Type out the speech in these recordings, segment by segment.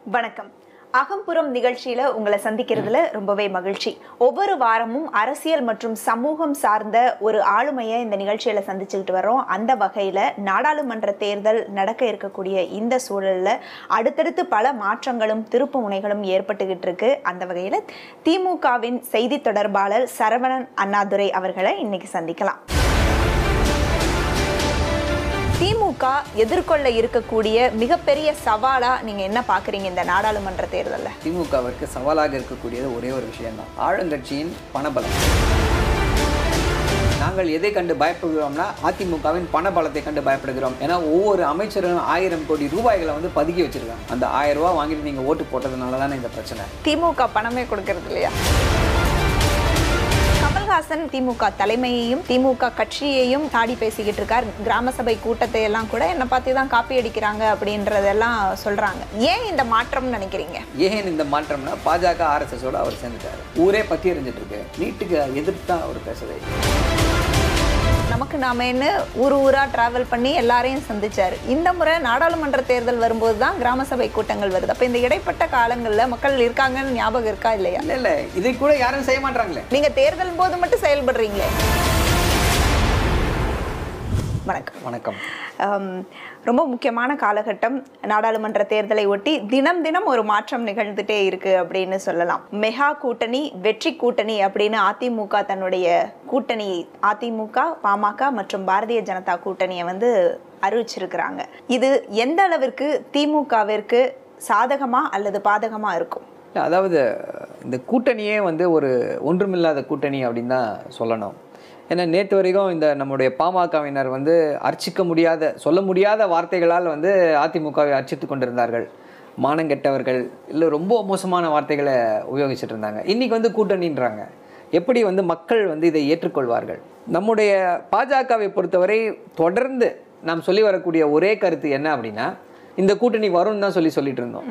வணக்கம் அகம்புறம் நிகழ்ச்சியில உங்களை சந்திக்கிறதுல ரொம்பவே மகிழ்ச்சி ஒவ்வொரு வாரமும் அரசியல் மற்றும் சமூகம் சார்ந்த ஒரு ஆளுமையை இந்த நிகழ்ச்சியில சந்திச்சுக்கிட்டு வரோம் அந்த வகையில நாடாளுமன்ற தேர்தல் நடக்க இருக்கக்கூடிய இந்த சூழல்ல அடுத்தடுத்து பல மாற்றங்களும் திருப்பு முனைகளும் ஏற்பட்டுக்கிட்டு இருக்கு அந்த வகையில திமுகவின் செய்தி தொடர்பாளர் சரவணன் அண்ணாதுரை அவர்களை இன்னைக்கு சந்திக்கலாம் திமுக எதிர்கொள்ள இருக்கக்கூடிய மிகப்பெரிய சவாலா நீங்க என்ன பாக்குறீங்க இந்த நாடாளுமன்ற தேர்தல்ல திமுகவிற்கு சவாலாக இருக்கக்கூடியது ஒரே ஒரு விஷயம்தான் ஆளுங்கட்சியின் பணபலம் நாங்கள் எதை கண்டு பயப்படுகிறோம்னா அதிமுகவின் பணபலத்தை கண்டு பயப்படுகிறோம் ஏன்னா ஒவ்வொரு அமைச்சரும் ஆயிரம் கோடி ரூபாய்களை வந்து பதுக்கி வச்சிருக்காங்க அந்த ஆயிரம் ரூபாய் வாங்கிட்டு நீங்க ஓட்டு போட்டதுனால தானே இந்த பிரச்சனை திமுக பணமே கொடுக்கறது இல்லையா கமல்ஹாசன் திமுக தலைமையையும் திமுக கட்சியையும் தாடி பேசிக்கிட்டு இருக்கார் கிராம சபை கூட்டத்தை எல்லாம் கூட என்னை பார்த்து தான் காப்பி அடிக்கிறாங்க அப்படின்றதெல்லாம் சொல்றாங்க ஏன் இந்த மாற்றம்னு நினைக்கிறீங்க ஏன் இந்த மாற்றம்னா பாஜக ஆர்எஸ்எஸோட அவர் சேர்ந்துட்டாரு ஊரே பத்தி எறிஞ்சிட்டு இருக்கு நீட்டுக்கு எதிர்த்து தான் அவர் பேசவே இல்லை. நமக்கு நாம என்ன ஊர் ஊரா டிராவல் பண்ணி எல்லாரையும் சந்திச்சாரு இந்த முறை நாடாளுமன்ற தேர்தல் வரும்போது தான் கிராம சபை கூட்டங்கள் வருது அப்ப இந்த இடைப்பட்ட காலங்கள்ல மக்கள் இருக்காங்கன்னு ஞாபகம் இருக்கா இல்லையா இல்ல இல்ல இதை கூட யாரும் செய்ய மாட்டாங்களே நீங்க தேர்தல் போது மட்டும் செயல்படுறீங்களே வணக்கம் வணக்கம் ஆம், ரொம்ப முக்கியமான காலகட்டம் நாடாளுமன்ற தேர்தலை ஒட்டி தினம் தினம் ஒரு மாற்றம் நிகழ்ந்துட்டே இருக்கு அப்படின்னு சொல்லலாம் மெகா கூட்டணி வெற்றி கூட்டணி அப்படின்னு அதிமுக தன்னுடைய கூட்டணி அதிமுக பாமக மற்றும் பாரதிய ஜனதா கூட்டணியை வந்து அறிவிச்சிருக்கிறாங்க இது எந்த அளவிற்கு திமுகவிற்கு சாதகமா அல்லது பாதகமா இருக்கும் இல்ல, அதாவது இந்த கூட்டணியே வந்து ஒரு ஒன்றுமில்லாத கூட்டணி அப்படின்னு தான் சொல்லணும் ஏன்னா நேற்று வரைக்கும் இந்த நம்முடைய பாமகவினர் வந்து அர்ச்சிக்க முடியாத சொல்ல முடியாத வார்த்தைகளால் வந்து அதிமுகவை அர்ச்சித்து கொண்டிருந்தார்கள் மானங்கெட்டவர்கள் இல்லை ரொம்ப மோசமான வார்த்தைகளை உபயோகிச்சுட்டு இருந்தாங்க இன்னைக்கு வந்து கூட்டணின்றாங்க எப்படி வந்து மக்கள் வந்து இதை ஏற்றுக்கொள்வார்கள் நம்முடைய பாஜகவை பொறுத்தவரை தொடர்ந்து நாம் சொல்லி வரக்கூடிய ஒரே கருத்து என்ன அப்படின்னா இந்த கூட்டணி வரும்னு தான் சொல்லி சொல்லிட்டு இருந்தோம்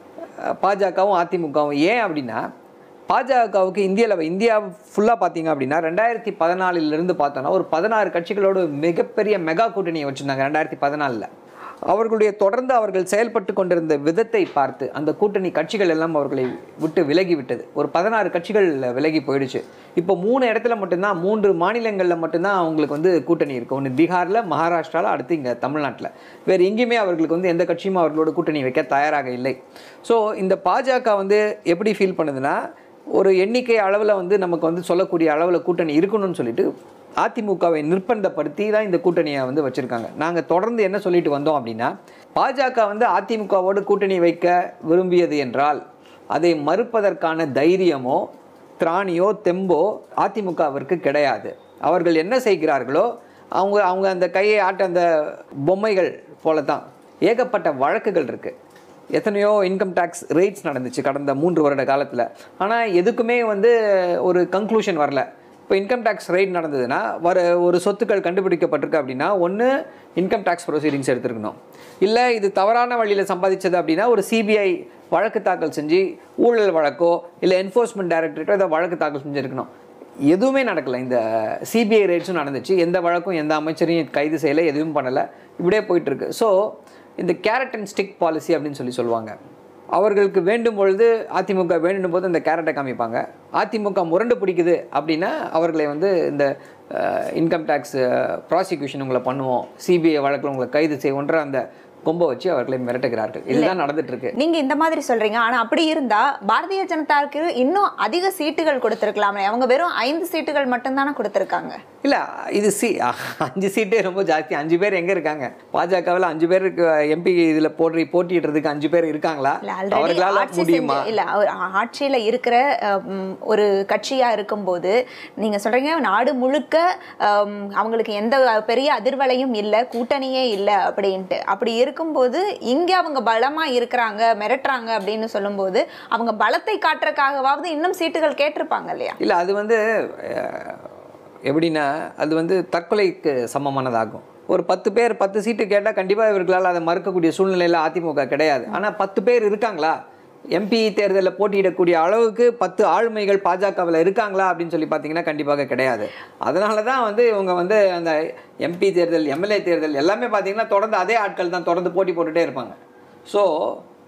பாஜகவும் அதிமுகவும் ஏன் அப்படின்னா பாஜகவுக்கு இந்தியாவில் இந்தியா ஃபுல்லாக பார்த்தீங்க அப்படின்னா ரெண்டாயிரத்தி பதினாலிலிருந்து பார்த்தோன்னா ஒரு பதினாறு கட்சிகளோட மிகப்பெரிய மெகா கூட்டணியை வச்சுருந்தாங்க ரெண்டாயிரத்தி பதினாலில் அவர்களுடைய தொடர்ந்து அவர்கள் செயல்பட்டு கொண்டிருந்த விதத்தை பார்த்து அந்த கூட்டணி கட்சிகள் எல்லாம் அவர்களை விட்டு விலகி விட்டது ஒரு பதினாறு கட்சிகள் விலகி போயிடுச்சு இப்போ மூணு இடத்துல மட்டும்தான் மூன்று மாநிலங்களில் மட்டும்தான் அவங்களுக்கு வந்து கூட்டணி இருக்குது ஒன்று பீகாரில் மகாராஷ்டிராவில் அடுத்து இங்கே தமிழ்நாட்டில் வேறு எங்கேயுமே அவர்களுக்கு வந்து எந்த கட்சியும் அவர்களோட கூட்டணி வைக்க தயாராக இல்லை ஸோ இந்த பாஜக வந்து எப்படி ஃபீல் பண்ணுதுன்னா ஒரு எண்ணிக்கை அளவில் வந்து நமக்கு வந்து சொல்லக்கூடிய அளவில் கூட்டணி இருக்கணும்னு சொல்லிட்டு அதிமுகவை நிர்பந்தப்படுத்தி தான் இந்த கூட்டணியை வந்து வச்சுருக்காங்க நாங்கள் தொடர்ந்து என்ன சொல்லிட்டு வந்தோம் அப்படின்னா பாஜக வந்து அதிமுகவோடு கூட்டணி வைக்க விரும்பியது என்றால் அதை மறுப்பதற்கான தைரியமோ திராணியோ தெம்போ அதிமுகவிற்கு கிடையாது அவர்கள் என்ன செய்கிறார்களோ அவங்க அவங்க அந்த கையை ஆட்ட அந்த பொம்மைகள் போல தான் ஏகப்பட்ட வழக்குகள் இருக்குது எத்தனையோ இன்கம் டேக்ஸ் ரேட்ஸ் நடந்துச்சு கடந்த மூன்று வருட காலத்தில் ஆனால் எதுக்குமே வந்து ஒரு கன்க்ளூஷன் வரல இப்போ இன்கம் டேக்ஸ் ரைட் நடந்ததுன்னா வர ஒரு சொத்துக்கள் கண்டுபிடிக்கப்பட்டிருக்கு அப்படின்னா ஒன்று இன்கம் டேக்ஸ் ப்ரொசீடிங்ஸ் எடுத்துருக்கணும் இல்லை இது தவறான வழியில் சம்பாதிச்சது அப்படின்னா ஒரு சிபிஐ வழக்கு தாக்கல் செஞ்சு ஊழல் வழக்கோ இல்லை என்ஃபோர்ஸ்மெண்ட் டைரக்டரேட்டோ இதை வழக்கு தாக்கல் செஞ்சுருக்கணும் எதுவுமே நடக்கல இந்த சிபிஐ ரேட்ஸும் நடந்துச்சு எந்த வழக்கும் எந்த அமைச்சரையும் கைது செய்யலை எதுவும் பண்ணலை இப்படியே போயிட்டு இருக்கு ஸோ இந்த கேரட் அண்ட் ஸ்டிக் பாலிசி அப்படின்னு சொல்லி சொல்லுவாங்க அவர்களுக்கு வேண்டும் பொழுது அதிமுக வேண்டும் போது இந்த கேரட்டை காமிப்பாங்க அதிமுக முரண்டு பிடிக்குது அப்படின்னா அவர்களை வந்து இந்த இன்கம் டேக்ஸ் ப்ராசிக்யூஷன் உங்களை பண்ணுவோம் சிபிஐ வழக்கில் உங்களை கைது செய்வோன்ற அந்த கொம்பை வச்சு அவர்களை மிரட்டுகிறார்கள் இதுதான் நடந்துட்டு இருக்கு நீங்க இந்த மாதிரி சொல்றீங்க ஆனா அப்படி இருந்தா பாரதிய ஜனதாவுக்கு இன்னும் அதிக சீட்டுகள் கொடுத்திருக்கலாமே அவங்க வெறும் ஐந்து சீட்டுகள் மட்டும்தானே கொடுத்திருக்காங்க இல்ல இது சி அஞ்சு சீட்டே ரொம்ப ஜாஸ்தி அஞ்சு பேர் எங்க இருக்காங்க பாஜகவில் அஞ்சு பேருக்கு எம்பி இதுல போட்டி போட்டியிடுறதுக்கு அஞ்சு பேர் இருக்காங்களா இல்ல ஆல்ரெடி அவர்களால ஆட்சி முடியுமா செஞ்சு இல்ல அவர் ஆட்சியில இருக்கிற அம், ஒரு கட்சியா இருக்கும்போது நீங்க சொல்றீங்க நாடு முழுக்க அம், அவங்களுக்கு எந்த பெரிய அதிர்வலையும் இல்ல கூட்டணியே இல்ல அப்படின்ட்டு அப்படி இருக்கும்போது இங்க அவங்க பலமா இருக்கிறாங்க மிரட்டுறாங்க அப்படின்னு சொல்லும்போது அவங்க பலத்தை காட்டுறதுக்காகவாவது இன்னும் சீட்டுகள் கேட்டிருப்பாங்க இல்லையா இல்ல அது வந்து அஹ், எப்படின்னா அது வந்து தற்கொலைக்கு சமமானதாகும் ஒரு பத்து பேர் பத்து சீட்டு கேட்டால் கண்டிப்பாக இவர்களால் அதை மறுக்கக்கூடிய சூழ்நிலையில் அதிமுக கிடையாது ஆனால் பத்து பேர் இருக்காங்களா எம்பி தேர்தலில் போட்டியிடக்கூடிய அளவுக்கு பத்து ஆளுமைகள் பாஜகவில் இருக்காங்களா அப்படின்னு சொல்லி பார்த்தீங்கன்னா கண்டிப்பாக கிடையாது அதனால தான் வந்து இவங்க வந்து அந்த எம்பி தேர்தல் எம்எல்ஏ தேர்தல் எல்லாமே பார்த்தீங்கன்னா தொடர்ந்து அதே ஆட்கள் தான் தொடர்ந்து போட்டி போட்டுட்டே இருப்பாங்க ஸோ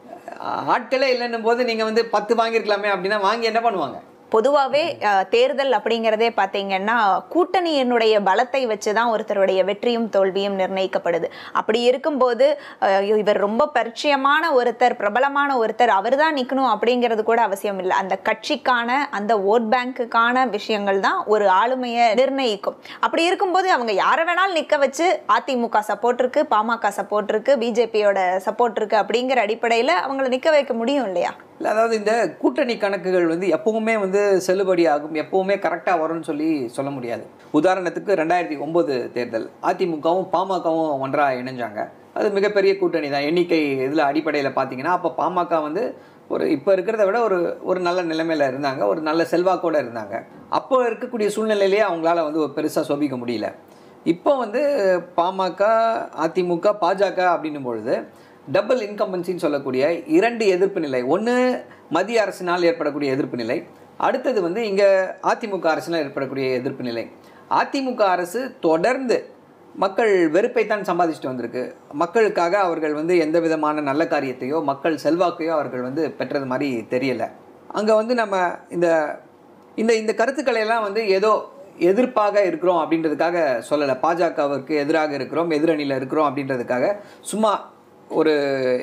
ஆட்களே இல்லைன்னும் போது நீங்கள் வந்து பத்து வாங்கியிருக்கலாமே அப்படின்னா வாங்கி என்ன பண்ணுவாங்க பொதுவாகவே அஹ், தேர்தல் அப்படிங்கிறதே பார்த்தீங்கன்னா கூட்டணியினுடைய பலத்தை வச்சு தான் ஒருத்தருடைய வெற்றியும் தோல்வியும் நிர்ணயிக்கப்படுது அப்படி இருக்கும்போது அஹ், இவர் ரொம்ப பரிச்சயமான ஒருத்தர் பிரபலமான ஒருத்தர் அவர் தான் நிற்கணும் அப்படிங்கிறது கூட அவசியம் இல்லை அந்த கட்சிக்கான அந்த ஓட் பேங்க்குக்கான விஷயங்கள் தான் ஒரு ஆளுமையை நிர்ணயிக்கும் அப்படி இருக்கும்போது அவங்க யாரை வேணாலும் நிற்க வச்சு அதிமுக சப்போர்ட் இருக்கு பாமக சப்போர்ட் இருக்கு பிஜேபியோட சப்போர்ட் இருக்கு அப்படிங்கிற அடிப்படையில் அவங்கள நிற்க வைக்க முடியும் இல்லையா இல்லை அதாவது இந்த கூட்டணி கணக்குகள் வந்து எப்பவுமே வந்து செல்லுபடி ஆகும் எப்பவுமே கரெக்டாக வரும்னு சொல்லி சொல்ல முடியாது உதாரணத்துக்கு ரெண்டாயிரத்தி ஒம்பது தேர்தல் அதிமுகவும் பாமகவும் ஒன்றாக இணைஞ்சாங்க அது மிகப்பெரிய கூட்டணி தான் எண்ணிக்கை இதில் அடிப்படையில் பார்த்தீங்கன்னா அப்போ பாமக வந்து ஒரு இப்போ இருக்கிறத விட ஒரு ஒரு நல்ல நிலைமையில் இருந்தாங்க ஒரு நல்ல செல்வாக்கோடு இருந்தாங்க அப்போ இருக்கக்கூடிய சூழ்நிலையிலேயே அவங்களால வந்து பெருசாக சோபிக்க முடியல இப்போ வந்து பாமக அதிமுக பாஜக அப்படின்னும் பொழுது டபுள் இன்கம்பன்சின்னு சொல்லக்கூடிய இரண்டு எதிர்ப்பு நிலை ஒன்று மத்திய அரசினால் ஏற்படக்கூடிய எதிர்ப்பு நிலை அடுத்தது வந்து இங்கே அதிமுக அரசினால் ஏற்படக்கூடிய எதிர்ப்பு நிலை அதிமுக அரசு தொடர்ந்து மக்கள் வெறுப்பைத்தான் சம்பாதிச்சுட்டு வந்திருக்கு மக்களுக்காக அவர்கள் வந்து எந்த விதமான நல்ல காரியத்தையோ மக்கள் செல்வாக்கையோ அவர்கள் வந்து பெற்றது மாதிரி தெரியலை அங்கே வந்து நம்ம இந்த இந்த இந்த கருத்துக்களை எல்லாம் வந்து ஏதோ எதிர்ப்பாக இருக்கிறோம் அப்படின்றதுக்காக சொல்லலை பாஜகவிற்கு எதிராக இருக்கிறோம் எதிரணியில் இருக்கிறோம் அப்படின்றதுக்காக சும்மா ஒரு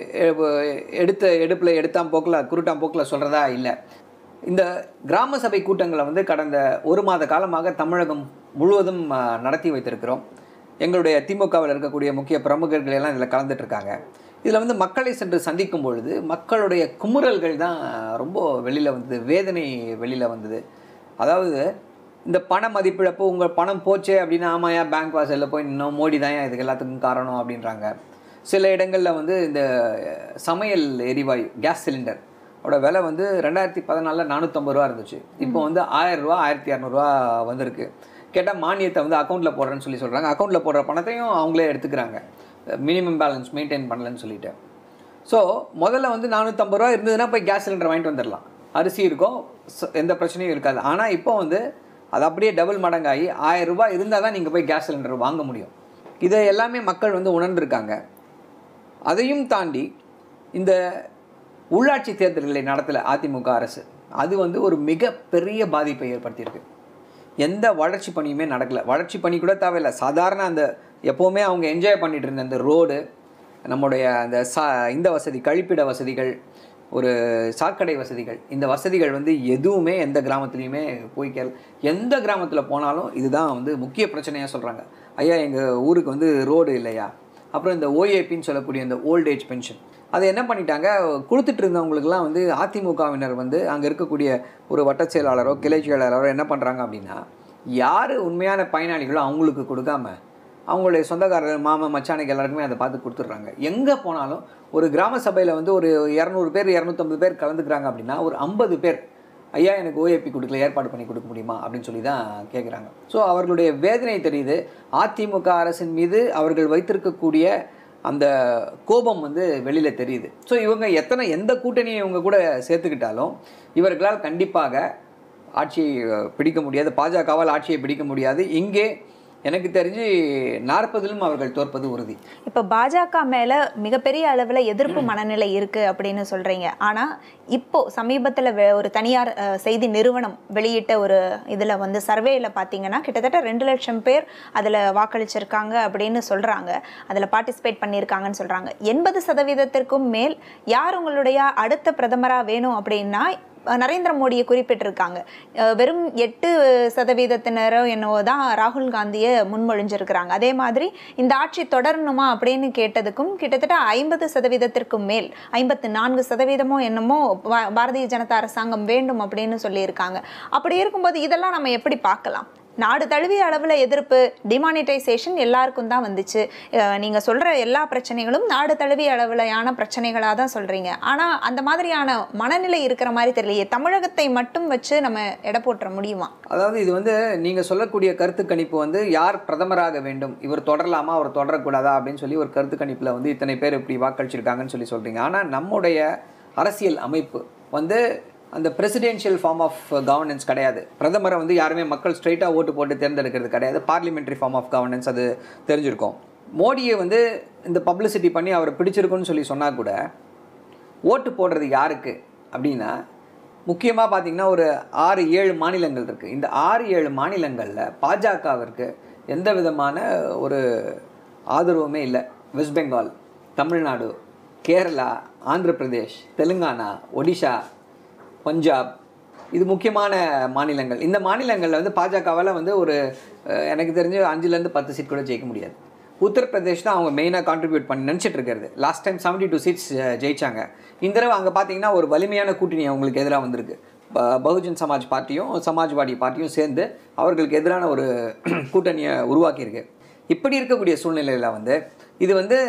எ- எடுத்த எடுப்பில் எடுத்தாம் போக்கில் குருட்டாம் போக்கில் சொல்கிறதா இல்லை இந்த கிராம சபை கூட்டங்களை வந்து கடந்த ஒரு மாத காலமாக தமிழகம் முழுவதும் ஆ, நடத்தி வைத்திருக்கிறோம் எங்களுடைய திமுகவில் இருக்கக்கூடிய முக்கிய பிரமுகர்கள் எல்லாம் இதில் கலந்துட்டு இருக்காங்க இதில் வந்து மக்களை சென்று சந்திக்கும் பொழுது மக்களுடைய குமுறல்கள் தான் ரொம்ப வெளியில் வந்தது வேதனை வெளியில் வந்தது அதாவது இந்த பண மதிப்பிழப்பு உங்கள் பணம் போச்சே அப்படின்னா ஆமாயா பேங்க் வாசலில் போய் இன்னும் மோடி தான் இதுக்கு எல்லாத்துக்கும் காரணம் அப்படின்றாங்க சில இடங்களில் வந்து இந்த சமையல் எரிவாயு கேஸ் சிலிண்டர் ஓட விலை வந்து ரெண்டாயிரத்தி பதினாலில் நானூற்றம்பது ரூபா இருந்துச்சு இப்போ வந்து ஆயிரம் ரூபா ஆயிரத்தி இரநூறுவா வந்திருக்கு கேட்டால் மானியத்தை வந்து அக்கௌண்ட்டில் போடுறேன்னு சொல்லி சொல்கிறாங்க அக்கௌண்ட்டில் போடுற பணத்தையும் அவங்களே எடுத்துக்கிறாங்க மினிமம் பேலன்ஸ் மெயின்டைன் பண்ணலன்னு சொல்லிட்டு ஸோ முதல்ல வந்து நானூற்றம்பது ரூபா இருந்ததுன்னா போய் கேஸ் சிலிண்டர் வாங்கிட்டு வந்துடலாம் அரிசி இருக்கும் ச- எந்த பிரச்சனையும் இருக்காது ஆனால் இப்போ வந்து அது அப்படியே டபுள் மடங்காகி ஆயிரம் ரூபாய் இருந்தால் தான் நீங்கள் போய் கேஸ் சிலிண்டர் வாங்க முடியும் இதை எல்லாமே மக்கள் வந்து உணர்ந்திருக்காங்க அதையும் தாண்டி இந்த உள்ளாட்சி தேர்தல்களை நடத்தல அதிமுக அரசு அது வந்து ஒரு மிகப்பெரிய பாதிப்பை ஏற்படுத்தியிருக்கு எந்த வளர்ச்சி பணியுமே நடக்கல வளர்ச்சி பணி கூட தேவையில்லை சாதாரண அந்த எப்போவுமே அவங்க என்ஜாய் பண்ணிட்டு இருந்த அந்த ரோடு நம்முடைய அந்த சா இந்த வசதி கழிப்பிட வசதிகள் ஒரு சாக்கடை வசதிகள் இந்த வசதிகள் வந்து எதுவுமே எந்த கிராமத்துலேயுமே போய் கேள் எந்த கிராமத்தில் போனாலும் இதுதான் வந்து முக்கிய பிரச்சனையாக சொல்கிறாங்க ஐயா எங்கள் ஊருக்கு வந்து ரோடு இல்லையா அப்புறம் இந்த ஓஏபின்னு சொல்லக்கூடிய இந்த ஓல்ட் ஏஜ் பென்ஷன் அதை என்ன பண்ணிட்டாங்க கொடுத்துட்டு இருந்தவங்களுக்குலாம் வந்து அதிமுகவினர் வந்து அங்கே இருக்கக்கூடிய ஒரு வட்டச் செயலாளரோ கிளை செயலாளரோ என்ன பண்ணுறாங்க அப்படின்னா யார் உண்மையான பயனாளிகளோ அவங்களுக்கு கொடுக்காம அவங்களுடைய சொந்தக்காரர்கள் மாமன் மச்சானுக்கு எல்லாருக்குமே அதை பார்த்து கொடுத்துட்றாங்க எங்கே போனாலும் ஒரு கிராம சபையில் வந்து ஒரு இரநூறு பேர் இரநூத்தம்பது பேர் கலந்துக்கிறாங்க அப்படின்னா ஒரு ஐம்பது பேர் ஐயா எனக்கு ஓஏபி கொடுக்கல ஏற்பாடு பண்ணி கொடுக்க முடியுமா அப்படின்னு சொல்லி தான் கேட்குறாங்க ஸோ அவர்களுடைய வேதனை தெரியுது அதிமுக அரசின் மீது அவர்கள் வைத்திருக்கக்கூடிய அந்த கோபம் வந்து வெளியில் தெரியுது ஸோ இவங்க எத்தனை எந்த கூட்டணியை இவங்க கூட சேர்த்துக்கிட்டாலும் இவர்களால் கண்டிப்பாக ஆட்சியை அஹ், பிடிக்க முடியாது பாஜகவால் ஆட்சியை பிடிக்க முடியாது இங்கே எனக்கு தெரிஞ்சு நாற்பதிலும் அவர்கள் தோற்பது உறுதி இப்போ பாஜக மேல மிகப்பெரிய அளவுல எதிர்ப்பு மனநிலை இருக்கு அப்படின்னு சொல்றீங்க ஆனா இப்போ சமீபத்துல வெ- ஒரு தனியார் அஹ், செய்தி நிறுவனம் வெளியிட்ட ஒரு இதுல வந்து சர்வேல பாத்தீங்கன்னா கிட்டத்தட்ட ரெண்டு லட்சம் பேர் அதுல வாக்களிச்சிருக்காங்க அப்படின்னு சொல்றாங்க அதுல பார்ட்டிசிபேட் பண்ணியிருக்காங்கன்னு சொல்றாங்க எண்பது சதவீதத்திற்கும் மேல் யார் உங்களுடைய அடுத்த பிரதமரா வேணும் அப்படின்னா அஹ், நரேந்திர மோடியை குறிப்பிட்டிருக்காங்க அஹ், வெறும் எட்டு சதவீதத்தினரோ என்னவோ தான் ராகுல் காந்தியை முன்மொழிஞ்சிருக்கிறாங்க அதே மாதிரி இந்த ஆட்சி தொடரணுமா அப்படின்னு கேட்டதுக்கும் கிட்டத்தட்ட ஐம்பது சதவீதத்திற்கும் மேல் ஐம்பத்து நான்கு சதவீதமோ என்னமோ பா- பாரதிய ஜனதா அரசாங்கம் வேண்டும் அப்படின்னு சொல்லியிருக்காங்க அப்படி இருக்கும்போது இதெல்லாம் நம்ம எப்படி பார்க்கலாம் நாடு தழுவிய அளவில் எதிர்ப்பு டிமானிட்டைசேஷன் எல்லாருக்கும் தான் வந்துச்சு அஹ் நீங்க சொல்ற எல்லா பிரச்சனைகளும் நாடு தழுவிய அளவிலான பிரச்சனைகளாக தான் சொல்றீங்க ஆனா அந்த மாதிரியான மனநிலை இருக்கிற மாதிரி தெரியலையே தமிழகத்தை மட்டும் வச்சு நம்ம எடை போட்டுற முடியுமா அதாவது இது வந்து நீங்கள் சொல்லக்கூடிய கருத்து கணிப்பு வந்து யார் பிரதமராக வேண்டும் இவர் தொடரலாமா அவர் தொடரக்கூடாதா அப்படின்னு சொல்லி ஒரு கருத்து கணிப்பில் வந்து இத்தனை பேர் இப்படி வாக்களிச்சிருக்காங்கன்னு சொல்லி சொல்கிறீங்க ஆனால் நம்முடைய அரசியல் அமைப்பு வந்து அந்த பிரசிடென்ஷியல் ஃபார்ம் ஆஃப் கவர்னன்ஸ் கிடையாது பிரதமரை வந்து யாருமே மக்கள் ஸ்ட்ரைட்டாக ஓட்டு போட்டு தேர்ந்தெடுக்கிறது கிடையாது பார்லிமெண்ட்ரி ஃபார்ம் ஆஃப் கவர்னன்ஸ் அது தெரிஞ்சிருக்கும் மோடியை வந்து இந்த பப்ளிசிட்டி பண்ணி அவரை பிடிச்சிருக்குன்னு சொல்லி சொன்னால் கூட ஓட்டு போடுறது யாருக்கு அப்படின்னா முக்கியமாக பார்த்தீங்கன்னா ஒரு ஆறு ஏழு மாநிலங்கள் இருக்குது இந்த ஆறு ஏழு மாநிலங்களில் பாஜகவிற்கு எந்த விதமான ஒரு ஆதரவுமே இல்லை வெஸ்ட் பெங்கால் தமிழ்நாடு கேரளா ஆந்திர பிரதேஷ் தெலுங்கானா ஒடிஷா பஞ்சாப் இது முக்கியமான மாநிலங்கள் இந்த மாநிலங்களில் வந்து பாஜகவால் வந்து ஒரு அஹ், எனக்கு தெரிஞ்சு அஞ்சுலேருந்து பத்து சீட் கூட ஜெயிக்க முடியாது உத்தரப்பிரதேஷ் தான் அவங்க மெயினாக கான்ட்ரிபியூட் பண்ணி நினச்சிட்டு இருக்கிறது last time seventy two seats ஜெயிச்சாங்க இந்த தடவை அங்கே பார்த்தீங்கன்னா ஒரு வலிமையான கூட்டணி அவங்களுக்கு எதிராக வந்திருக்கு ப- பகுஜன் சமாஜ் பார்ட்டியும் சமாஜ்வாடி பார்ட்டியும் சேர்ந்து அவர்களுக்கு எதிரான ஒரு கூட்டணியை உருவாக்கியிருக்கு இப்படி இருக்கக்கூடிய சூழ்நிலையில் வந்து இது வந்து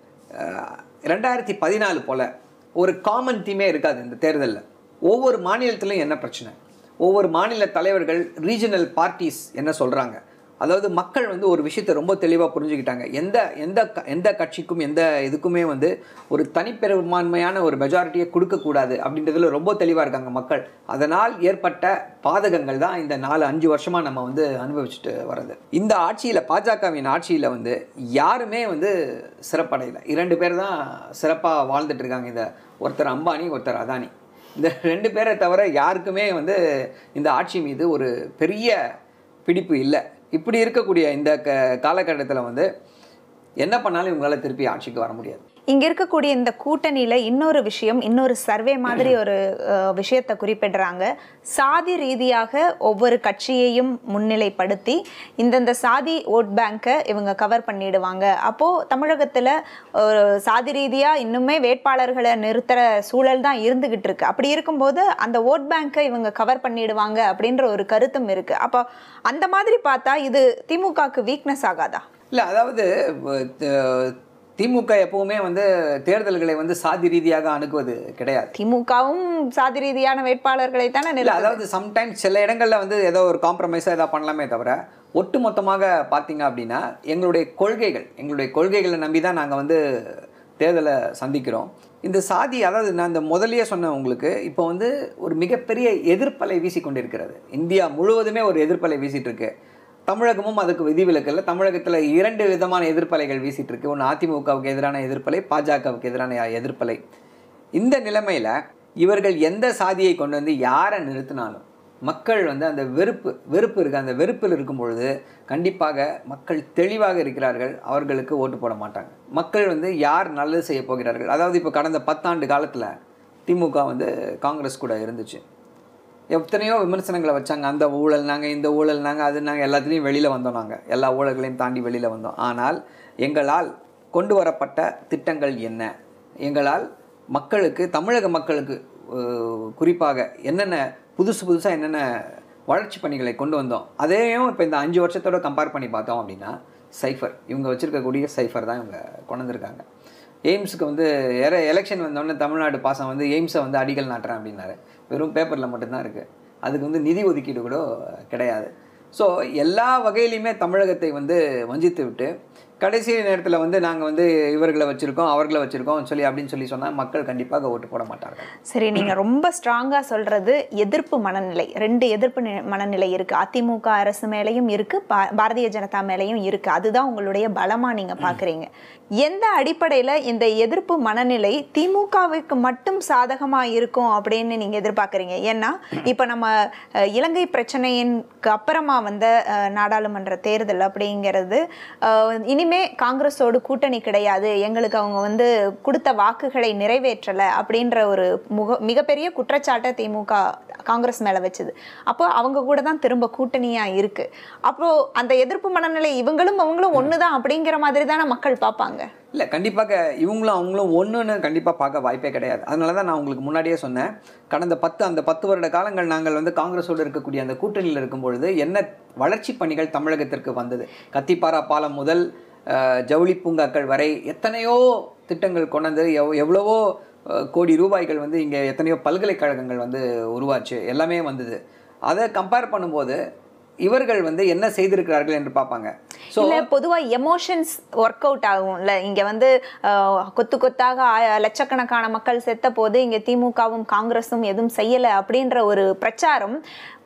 அஹ், ரெண்டாயிரத்தி பதினாலு போல் ஒரு காமன் தீமே இருக்காது இந்த தேர்தலில் ஒவ்வொரு மாநிலத்திலும் என்ன பிரச்சனை ஒவ்வொரு மாநில தலைவர்கள் ரீஜனல் பார்ட்டிஸ் என்ன சொல்கிறாங்க அதாவது மக்கள் வந்து ஒரு விஷயத்தை ரொம்ப தெளிவாக புரிஞ்சுக்கிட்டாங்க எந்த எந்த க- எந்த கட்சிக்கும் எந்த இதுக்குமே வந்து ஒரு தனிப்பெரும்பான்மையான ஒரு மெஜாரிட்டியை கொடுக்கக்கூடாது அப்படின்றதுல ரொம்ப தெளிவாக இருக்காங்க மக்கள் அதனால் ஏற்பட்ட பாதகங்கள் தான் இந்த நாலு அஞ்சு வருஷமாக நம்ம வந்து அனுபவிச்சுட்டு வர்றது இந்த ஆட்சியில் பாஜகவின் ஆட்சியில் வந்து யாருமே வந்து சிறப்படையலை இரண்டு பேர் தான் சிறப்பாக வாழ்ந்துட்டு இருக்காங்க இந்த ஒருத்தர் அம்பானி ஒருத்தர் அதானி இந்த ரெண்டு பேரை தவிர யாருக்குமே வந்து இந்த ஆட்சி மீது ஒரு பெரிய பிடிப்பு இல்லை இப்படி இருக்கக்கூடிய இந்த க காலகட்டத்தில் வந்து என்ன பண்ணாலும் இவங்களால திருப்பி ஆட்சிக்கு வர முடியாது இங்க இருக்கக்கூடிய இந்த கூட்டணியில இன்னொரு விஷயம் இன்னொரு சர்வே மாதிரி ஒரு அஹ், விஷயத்தை குறிப்பிடுறாங்க சாதி ரீதியாக ஒவ்வொரு கட்சியையும் முன்னிலைப்படுத்தி இந்தந்த சாதி ஓட் பேங்கை இவங்க கவர் பண்ணிடுவாங்க அப்போ தமிழகத்துல ஒரு சாதி ரீதியா இன்னுமே வேட்பாளர்களை நிறுத்துற சூழல் தான் இருந்துகிட்டு இருக்கு அப்படி இருக்கும்போது அந்த ஓட் பேங்கை இவங்க கவர் பண்ணிடுவாங்க அப்படின்ற ஒரு கருத்தும் இருக்கு அப்போ அந்த மாதிரி பார்த்தா இது திமுகக்கு வீக்னஸ் ஆகாதா இல்லை அதாவது வ- த- திமுக எப்பவுமே வந்து தேர்தல்களை வந்து சாதி ரீதியாக அணுகுவது கிடையாது திமுகவும் சாதி ரீதியான வேட்பாளர்களை தானே இல்லை நிறுத்துது. அதாவது சம்டைம்ஸ் சில இடங்களில் வந்து ஏதோ ஒரு காம்ப்ரமைஸாக ஏதாவது பண்ணலாமே தவிர ஒட்டு மொத்தமாக பார்த்தீங்க அப்படின்னா எங்களுடைய கொள்கைகள் எங்களுடைய கொள்கைகளை நம்பி தான் நாங்கள் வந்து தேர்தலை சந்திக்கிறோம் இந்த சாதி அதாவது நான் இந்த முதல்லயே சொன்னேன் உங்களுக்கு இப்போ வந்து ஒரு மிகப்பெரிய எதிர்ப்பலை வீசிக்கொண்டிருக்கிறது இந்தியா முழுவதுமே ஒரு எதிர்ப்பலை வீசிட்டு இருக்கு தமிழகமும் அதுக்கு விதிவிலக்கு இல்லை தமிழகத்தில் இரண்டு விதமான எதிர்ப்பலைகள் வீசிட்டு இருக்கு ஒன்று அதிமுகவுக்கு எதிரான எதிர்ப்பலை பாஜகவுக்கு எதிரான எதிர்ப்பலை இந்த நிலைமையில் இவர்கள் எந்த சாதியை கொண்டு வந்து யாரை நிறுத்தினாலும் மக்கள் வந்து அந்த வெறுப்பு வெறுப்பு இருக்கு அந்த வெறுப்பில் இருக்கும் பொழுது கண்டிப்பாக மக்கள் தெளிவாக இருக்கிறார்கள் அவர்களுக்கு ஓட்டு போட மாட்டாங்க மக்கள் வந்து யார் நல்லது செய்ய போகிறார்கள் அதாவது இப்போ கடந்த பத்தாண்டு காலத்தில் திமுக வந்து காங்கிரஸ் கூட இருந்துச்சு எத்தனையோ விமர்சனங்களை வச்சாங்க அந்த ஊழல் நாங்கள் இந்த ஊழல் நாங்கள் அது நாங்கள் எல்லாத்துலேயும் வெளியில் வந்தோம் நாங்கள் எல்லா ஊழல்களையும் தாண்டி வெளியில் வந்தோம் ஆனால் எங்களால் கொண்டு வரப்பட்ட திட்டங்கள் என்ன எங்களால் மக்களுக்கு தமிழக மக்களுக்கு அஹ், குறிப்பாக என்னென்ன புதுசு புதுசாக என்னென்ன வளர்ச்சி பணிகளை கொண்டு வந்தோம் அதையும் இப்போ இந்த அஞ்சு வருஷத்தோட கம்பேர் பண்ணி பார்த்தோம் அப்படின்னா சைஃபர் இவங்க வச்சுருக்கக்கூடிய சைஃபர் தான் இவங்க கொண்டு வந்திருக்காங்க எய்ம்ஸுக்கு வந்து எர எலெக்ஷன் வந்தோடனே தமிழ்நாடு பாசம் வந்து எய்ம்ஸை வந்து அடிக்கல் நாட்டுறேன் அப்படின்னாரு வெறும் பேப்பரில் மட்டும்தான் இருக்குது அதுக்கு வந்து நிதி ஒதுக்கீடு கூட கிடையாது ஸோ எல்லா வகையிலையுமே தமிழகத்தை வந்து வஞ்சித்து விட்டு கடைசி நேரத்தில் வந்து நாங்கள் வந்து இவர்களை வச்சுருக்கோம் அவர்களை வச்சுருக்கோம் சொல்லி அப்படின்னு சொல்லி சொன்னால் மக்கள் கண்டிப்பாக ஓட்டு போட மாட்டார்கள் சரி நீங்க ரொம்ப ஸ்ட்ராங்கா சொல்றது எதிர்ப்பு மனநிலை ரெண்டு எதிர்ப்பு நி- மனநிலை இருக்கு அதிமுக அரசு மேலேயும் இருக்கு பா- பாரதிய ஜனதா மேலேயும் இருக்கு அதுதான் உங்களுடைய பலமா நீங்க பாக்குறீங்க எந்த அடிப்படையில இந்த எதிர்ப்பு மனநிலை திமுகவுக்கு மட்டும் சாதகமா இருக்கும் அப்படின்னு நீங்க எதிர்பார்க்கறீங்க ஏன்னா இப்ப நம்ம அஹ், இலங்கை பிரச்சனையின்க்கு அப்புறமா வந்த அஹ், நாடாளுமன்ற தேர்தல் அப்படிங்கிறது அஹ், இனிமே காங்கிரஸோடு கூட்டணி கிடையாது எங்களுக்கு அவங்க வந்து கொடுத்த வாக்குகளை நிறைவேற்றலை அப்படின்ற ஒரு முக மிகப்பெரிய குற்றச்சாட்டை திமுக காங்கிரஸ் மேல வச்சது அப்போ அவங்க கூட தான் திரும்ப கூட்டணியா இருக்கு அப்போ அந்த எதிர்ப்பு மனநிலை இவங்களும் அவங்களும் ஒண்ணுதான் அப்படிங்கிற மாதிரி தானே மக்கள் பார்ப்பாங்க இல்லை கண்டிப்பாக இவங்களும் அவங்களும் ஒன்றுன்னு கண்டிப்பாக பார்க்க வாய்ப்பே கிடையாது அதனால தான் நான் உங்களுக்கு முன்னாடியே சொன்னேன் கடந்த பத்து அந்த பத்து வருட காலங்கள் நாங்கள் வந்து காங்கிரஸோடு இருக்கக்கூடிய அந்த கூட்டணியில் இருக்கும் பொழுது என்ன வளர்ச்சி பணிகள் தமிழகத்திற்கு வந்தது கத்திப்பாரா பாலம் முதல் அஹ், ஜவுளி பூங்காக்கள் வரை எத்தனையோ திட்டங்கள் கொண்டு எவ் எவ்வளவோ அஹ், கோடி ரூபாய்கள் வந்து இங்கே எத்தனையோ பல்கலைக்கழகங்கள் வந்து உருவாச்சு எல்லாமே வந்தது அதை கம்பேர் பண்ணும்போது இவர்கள் வந்து என்ன செய்திருக்கிறார்கள் என்று பார்ப்பாங்க ஸோ இல்ல பொதுவா எமோஷன்ஸ் ஒர்க் அவுட் ஆகும்ல இங்க வந்து அஹ், கொத்து கொத்தாக ஆய- லட்சக்கணக்கான மக்கள் செத்த போது இங்க திமுகவும் காங்கிரஸும் எதுவும் செய்யல அப்படின்ற ஒரு பிரச்சாரம்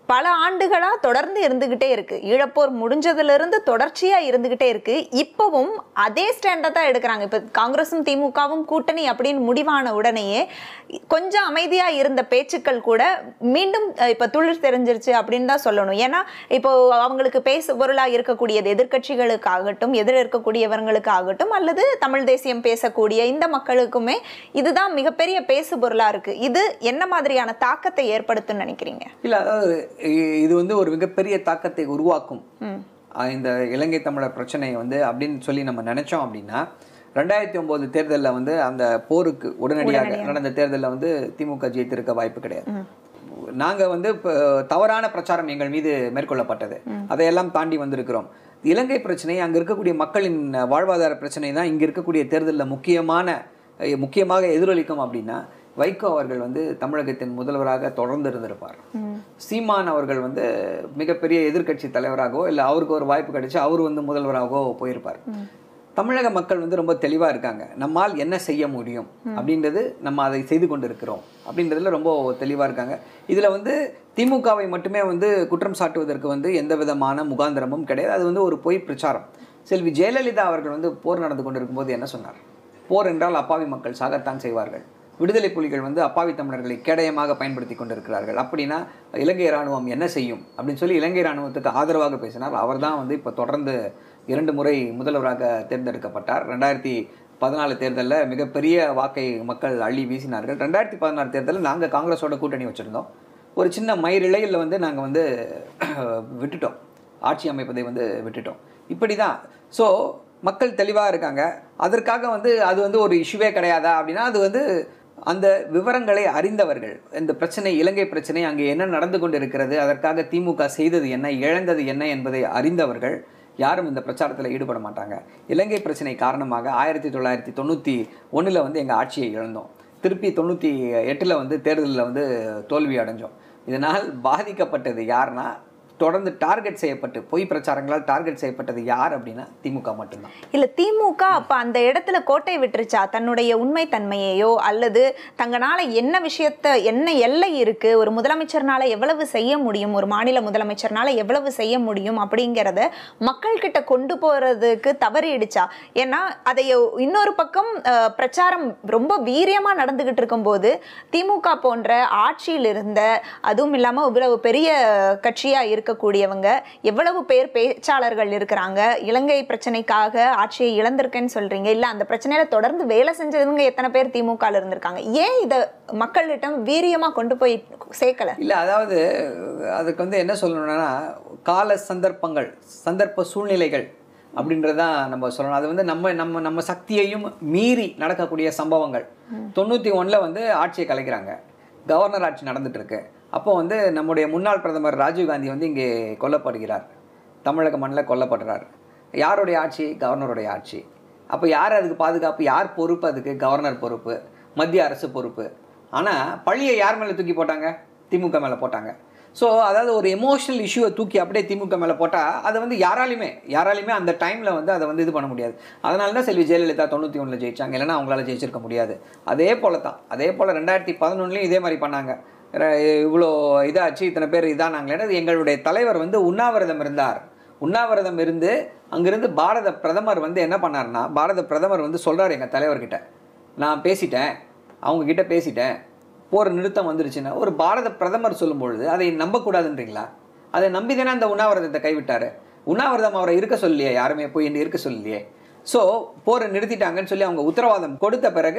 பல ஆண்டுகளா தொடர்ந்து இருந்துகிட்டே இருக்கு ஈழப்போர் முடிஞ்சதுல இருந்து தொடர்ச்சியா இருந்துகிட்டே இருக்கு இப்பவும் அதே ஸ்டாண்டை தான் எடுக்கிறாங்க இப்ப காங்கிரஸும் திமுகவும் கூட்டணி அப்படின்னு முடிவான உடனேயே கொஞ்சம் அமைதியா இருந்த பேச்சுக்கள் கூட மீண்டும் அஹ், இப்ப துளிர் தெரிஞ்சிருச்சு அப்படின்னு தான் சொல்லணும் ஏன்னா இப்போ அவங்களுக்கு பேசு பொருளா இருக்கக்கூடியது எதிர்க்கட்சிகளுக்காகட்டும் எதிர இருக்கக்கூடியவர்களுக்கு ஆகட்டும் அல்லது தமிழ் தேசியம் பேசக்கூடிய இந்த மக்களுக்குமே இதுதான் மிகப்பெரிய பேசு பொருளா இருக்கு இது என்ன மாதிரியான தாக்கத்தை ஏற்படுத்தும்னு நினைக்கிறீங்க இல்லை அதாவது இ- இது வந்து ஒரு மிகப்பெரிய தாக்கத்தை உருவாக்கும் ம் அஹ் இந்த இலங்கை தமிழர் பிரச்சனையை வந்து அப்படின்னு சொல்லி நம்ம நினைச்சோம் அப்படின்னா ரெண்டாயிரத்தி ஒன்பது தேர்தலில் வந்து அந்த போருக்கு உடனடியாக நடந்த தேர்தலில் வந்து திமுக ஜெயித்திருக்க வாய்ப்பு கிடையாது நாங்கள் வந்து இப்போ தவறான பிரச்சாரம் எங்கள் மீது மேற்கொள்ளப்பட்டது அதையெல்லாம் தாண்டி வந்திருக்கிறோம் இலங்கை பிரச்சனை அங்கே இருக்கக்கூடிய மக்களின் வாழ்வாதார பிரச்சனை தான் இங்கே இருக்கக்கூடிய தேர்தலில் முக்கியமான அஹ், முக்கியமாக எதிரொலிக்கும் அப்படின்னா வைகோ அவர்கள் வந்து தமிழகத்தின் முதல்வராக தொடர்ந்து இருந்திருப்பார் சீமான் அவர்கள் வந்து மிகப்பெரிய எதிர்க்கட்சி தலைவராகவோ இல்லை அவருக்கு ஒரு வாய்ப்பு கிடைச்சு அவர் வந்து முதல்வராகவோ போயிருப்பார் தமிழக மக்கள் வந்து ரொம்ப தெளிவாக இருக்காங்க நம்மால் என்ன செய்ய முடியும் அப்படின்றது நம்ம அதை செய்து கொண்டு இருக்கிறோம் அப்படின்றதுல ரொம்ப தெளிவாக இருக்காங்க இதில் வந்து திமுகவை மட்டுமே வந்து குற்றம் சாட்டுவதற்கு வந்து எந்த விதமான முகாந்திரமும் கிடையாது அது வந்து ஒரு பொய் பிரச்சாரம் செல்வி ஜெயலலிதா அவர்கள் வந்து போர் நடந்து கொண்டிருக்கும்போது என்ன சொன்னார் போர் என்றால் அப்பாவி மக்கள் சாகத்தான் செய்வார்கள் விடுதலை புலிகள் வந்து அப்பாவி தமிழர்களை கேடயமாக பயன்படுத்தி கொண்டிருக்கிறார்கள் அப்படின்னா இலங்கை ராணுவம் என்ன செய்யும் அப்படின்னு சொல்லி இலங்கை ராணுவத்துக்கு ஆதரவாக பேசினார் அவர்தான் வந்து இப்போ தொடர்ந்து இரண்டு முறை முதல்வராக தேர்ந்தெடுக்கப்பட்டார் ரெண்டாயிரத்தி பதினாலு தேர்தலில் மிகப்பெரிய வாக்கை மக்கள் அள்ளி வீசினார்கள் ரெண்டாயிரத்தி பதினாறு தேர்தலில் நாங்கள் காங்கிரஸோட கூட்டணி வச்சுருந்தோம் ஒரு சின்ன மயிரிழையில் வந்து நாங்கள் வந்து விட்டுட்டோம் ஆட்சி அமைப்பதை வந்து விட்டுட்டோம் இப்படி தான் ஸோ மக்கள் தெளிவாக இருக்காங்க அதற்காக வந்து அது வந்து ஒரு இஷ்யூவே கிடையாதா அப்படின்னா அது வந்து அந்த விவரங்களை அறிந்தவர்கள் இந்த பிரச்சனை இலங்கை பிரச்சனை அங்கே என்ன நடந்து கொண்டிருக்கிறது அதற்காக திமுக செய்தது என்ன இழந்தது என்ன என்பதை அறிந்தவர்கள் யாரும் இந்த பிரச்சாரத்தில் ஈடுபட மாட்டாங்க இலங்கை பிரச்சனை காரணமாக ஆயிரத்தி தொள்ளாயிரத்தி தொண்ணூற்றி ஒன்றில் வந்து எங்கள் ஆட்சியை இழந்தோம் திருப்பி தொண்ணூற்றி எட்டில் வந்து தேர்தலில் வந்து தோல்வி அடைஞ்சோம் இதனால் பாதிக்கப்பட்டது யாருன்னா தொடர்ந்து டார்கெட் செய்யப்பட்டு பொய் பிரச்சாரங்களால் டார்கெட் செய்யப்பட்டது யார் அப்படின்னா திமுக மட்டும்தான் இல்ல திமுக அப்ப அந்த இடத்துல கோட்டை விட்டுருச்சா தன்னுடைய உண்மை தன்மையையோ அல்லது தங்கனால என்ன விஷயத்த என்ன எல்லை இருக்கு ஒரு முதலமைச்சர்னால எவ்வளவு செய்ய முடியும் ஒரு மாநில முதலமைச்சர்னால எவ்வளவு செய்ய முடியும் அப்படிங்கிறத மக்கள் கிட்ட கொண்டு போறதுக்கு தவறிடுச்சா ஏன்னா அதை இன்னொரு பக்கம் அஹ், பிரச்சாரம் ரொம்ப வீரியமா நடந்துகிட்டு இருக்கும்போது திமுக போன்ற ஆட்சியில் இருந்த அதுவும் இல்லாம இவ்வளவு பெரிய கட்சியா இருக்கக்கூடியவங்க எவ்வளவு பேர் பேச்சாளர்கள் இருக்கிறாங்க இலங்கை பிரச்சனைக்காக ஆட்சியை இழந்திருக்கேன்னு சொல்றீங்க இல்ல அந்த பிரச்சனையில தொடர்ந்து வேலை செஞ்சவங்க எத்தனை பேர் திமுக ல இருந்திருக்காங்க ஏன் இத மக்களிடம் வீரியமா கொண்டு போய் சேர்க்கல இல்லை அதாவது அதுக்கு வந்து என்ன சொல்லணும்னா கால சந்தர்ப்பங்கள் சந்தர்ப்ப சூழ்நிலைகள் அப்படின்றதான் நம்ம சொல்லணும் அது வந்து நம்ம நம்ம நம்ம சக்தியையும் மீறி நடக்கக்கூடிய சம்பவங்கள் தொண்ணூற்றி ஒன்றில் வந்து ஆட்சியை கலைக்கிறாங்க கவர்னர் ஆட்சி நடந்துட்டு இருக்கு அப்போ வந்து நம்முடைய முன்னாள் பிரதமர் ராஜீவ்காந்தி வந்து இங்கே கொல்லப்படுகிறார் தமிழக மண்ணில் கொல்லப்படுறார் யாருடைய ஆட்சி கவர்னருடைய ஆட்சி அப்போ யார் அதுக்கு பாதுகாப்பு யார் பொறுப்பு அதுக்கு கவர்னர் பொறுப்பு மத்திய அரசு பொறுப்பு ஆனால் பழியை யார் மேலே தூக்கி போட்டாங்க திமுக மேலே போட்டாங்க ஸோ அதாவது ஒரு எமோஷனல் இஷ்யூவை தூக்கி அப்படியே திமுக மேலே போட்டால் அதை வந்து யாராலையுமே யாராலையுமே அந்த டைமில் வந்து அதை வந்து இது பண்ண முடியாது அதனால தான் செல்வி ஜெயலலிதா தொண்ணூற்றி ஒன்றில் ஜெயிச்சாங்க இல்லைன்னா அவங்களால ஜெயிச்சிருக்க முடியாது அதே போல தான் அதே போல் ரெண்டாயிரத்தி பதினொன்றுலையும் இதே மாதிரி பண்ணாங்க ர- இவ்வளோ இதாச்சு இத்தனை பேர் இதானாங்களேன்னா அது எங்களுடைய தலைவர் வந்து உண்ணாவிரதம் இருந்தார் உண்ணாவிரதம் இருந்து அங்கிருந்து பாரத பிரதமர் வந்து என்ன பண்ணாருன்னா பாரத பிரதமர் வந்து சொல்றாரு எங்கள் தலைவர்கிட்ட நான் பேசிட்டேன் அவங்க கிட்ட பேசிட்டேன் போர் நிறுத்தம் வந்துருச்சுன்னா ஒரு பாரத பிரதமர் சொல்லும் பொழுது அதை நம்பக்கூடாதுன்றீங்களா அதை நம்பி தானே அந்த உண்ணாவிரதத்தை கைவிட்டாரு உண்ணாவிரதம் அவரை இருக்க சொல்லலையே யாருமே போய் என்ன இருக்க சொல்லலையே ஸோ போரை நிறுத்திட்டாங்கன்னு சொல்லி அவங்க உத்தரவாதம் கொடுத்த பிறகு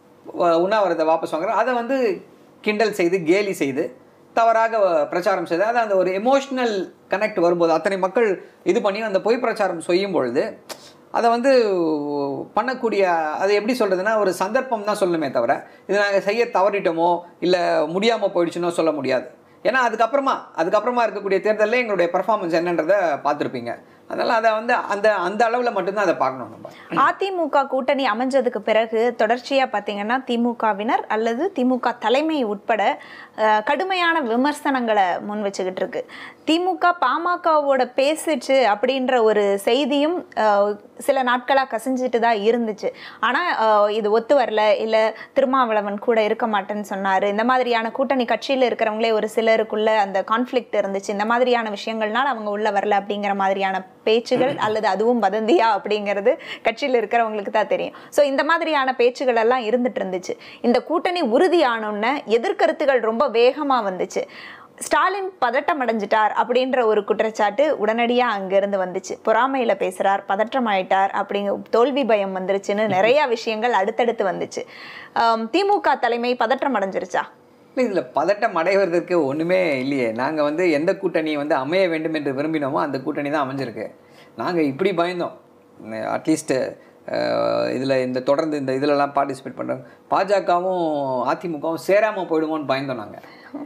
வ- உண்ணாவிரதத்தை வாபஸ் வாங்குறாங்க அதை வந்து கிண்டல் செய்து கேலி செய்து தவறாக அஹ், பிரச்சாரம் செய்து அது அந்த ஒரு எமோஷ்னல் கனெக்ட் வரும்போது அத்தனை மக்கள் இது பண்ணி அந்த பொய் பிரச்சாரம் செய்யும் பொழுது அதை வந்து பண்ணக்கூடிய அது எப்படி சொல்கிறதுனா ஒரு சந்தர்ப்பம் தான் சொல்லணுமே தவிர இது நாங்கள் செய்ய தவறிட்டோமோ இல்லை முடியாமல் போயிடுச்சுனோ சொல்ல முடியாது ஏன்னா அதுக்கப்புறமா அதுக்கப்புறமா இருக்கக்கூடிய தேர்தலில் எங்களுடைய பர்ஃபார்மன்ஸ் என்னன்றதை பார்த்துருப்பீங்க அதனால் அதை வந்து அந்த அந்த அளவில் மட்டும்தான் அதை பார்க்கணும் நம்ம அதிமுக கூட்டணி அமைஞ்சதுக்கு பிறகு தொடர்ச்சியா பாத்தீங்கன்னா திமுகவினர் அல்லது திமுக தலைமை உட்பட அஹ், கடுமையான விமர்சனங்களை முன் வச்சுக்கிட்டு இருக்கு திமுக பாமகவோட பேசுச்சு அப்படின்ற ஒரு செய்தியும் அஹ், சில நாட்களா கசிஞ்சிட்டு தான் இருந்துச்சு ஆனா அஹ், இது ஒத்து வரல இல்ல திருமாவளவன் கூட இருக்க மாட்டேன்னு சொன்னாரு இந்த மாதிரியான கூட்டணி கட்சியில இருக்கிறவங்களே ஒரு சிலருக்குள்ள அந்த கான்ஃப்ளிக்ட் இருந்துச்சு இந்த மாதிரியான விஷயங்கள்னால அவங்க உள்ள வரல அப்படிங்கிற மாதிரியான பேச்சுகள் அல்லது அதுவும் வதந்தியா அப்படிங்கிறது கட்சியில் இருக்கிறவங்களுக்கு தான் தெரியும் ஸோ இந்த மாதிரியான பேச்சுகள் எல்லாம் இருந்துட்டு இருந்துச்சு இந்த கூட்டணி உறுதியானோன்னு எதிர்கருத்துகள் ரொம்ப வேகமா வந்துச்சு ஸ்டாலின் பதட்டம் அடைஞ்சிட்டார் அப்படின்ற ஒரு குற்றச்சாட்டு உடனடியா அங்கிருந்து வந்துச்சு பொறாமையில பேசுறார் பதற்றம் ஆயிட்டார் அப்படிங்க தோல்வி பயம் வந்துருச்சுன்னு நிறைய விஷயங்கள் அடுத்தடுத்து வந்துச்சு ஆம், திமுக தலைமை பதற்றம் அடைஞ்சிருச்சா இல்லை இதில் பதட்டம் அடைவதற்கு ஒன்றுமே இல்லையே நாங்கள் வந்து எந்த கூட்டணி வந்து அமைய வேண்டும் என்று விரும்பினோமோ அந்த கூட்டணி தான் அமைஞ்சிருக்கு நாங்கள் இப்படி பயந்தோம் அட்லீஸ்ட்டு இதில் இந்த தொடர்ந்து இந்த இதிலலாம் பார்ட்டிசிபேட் பண்ணுறோம் பாஜகவும் அதிமுகவும் சேராமல் போயிடுமோன்னு பயந்தோம் நாங்கள்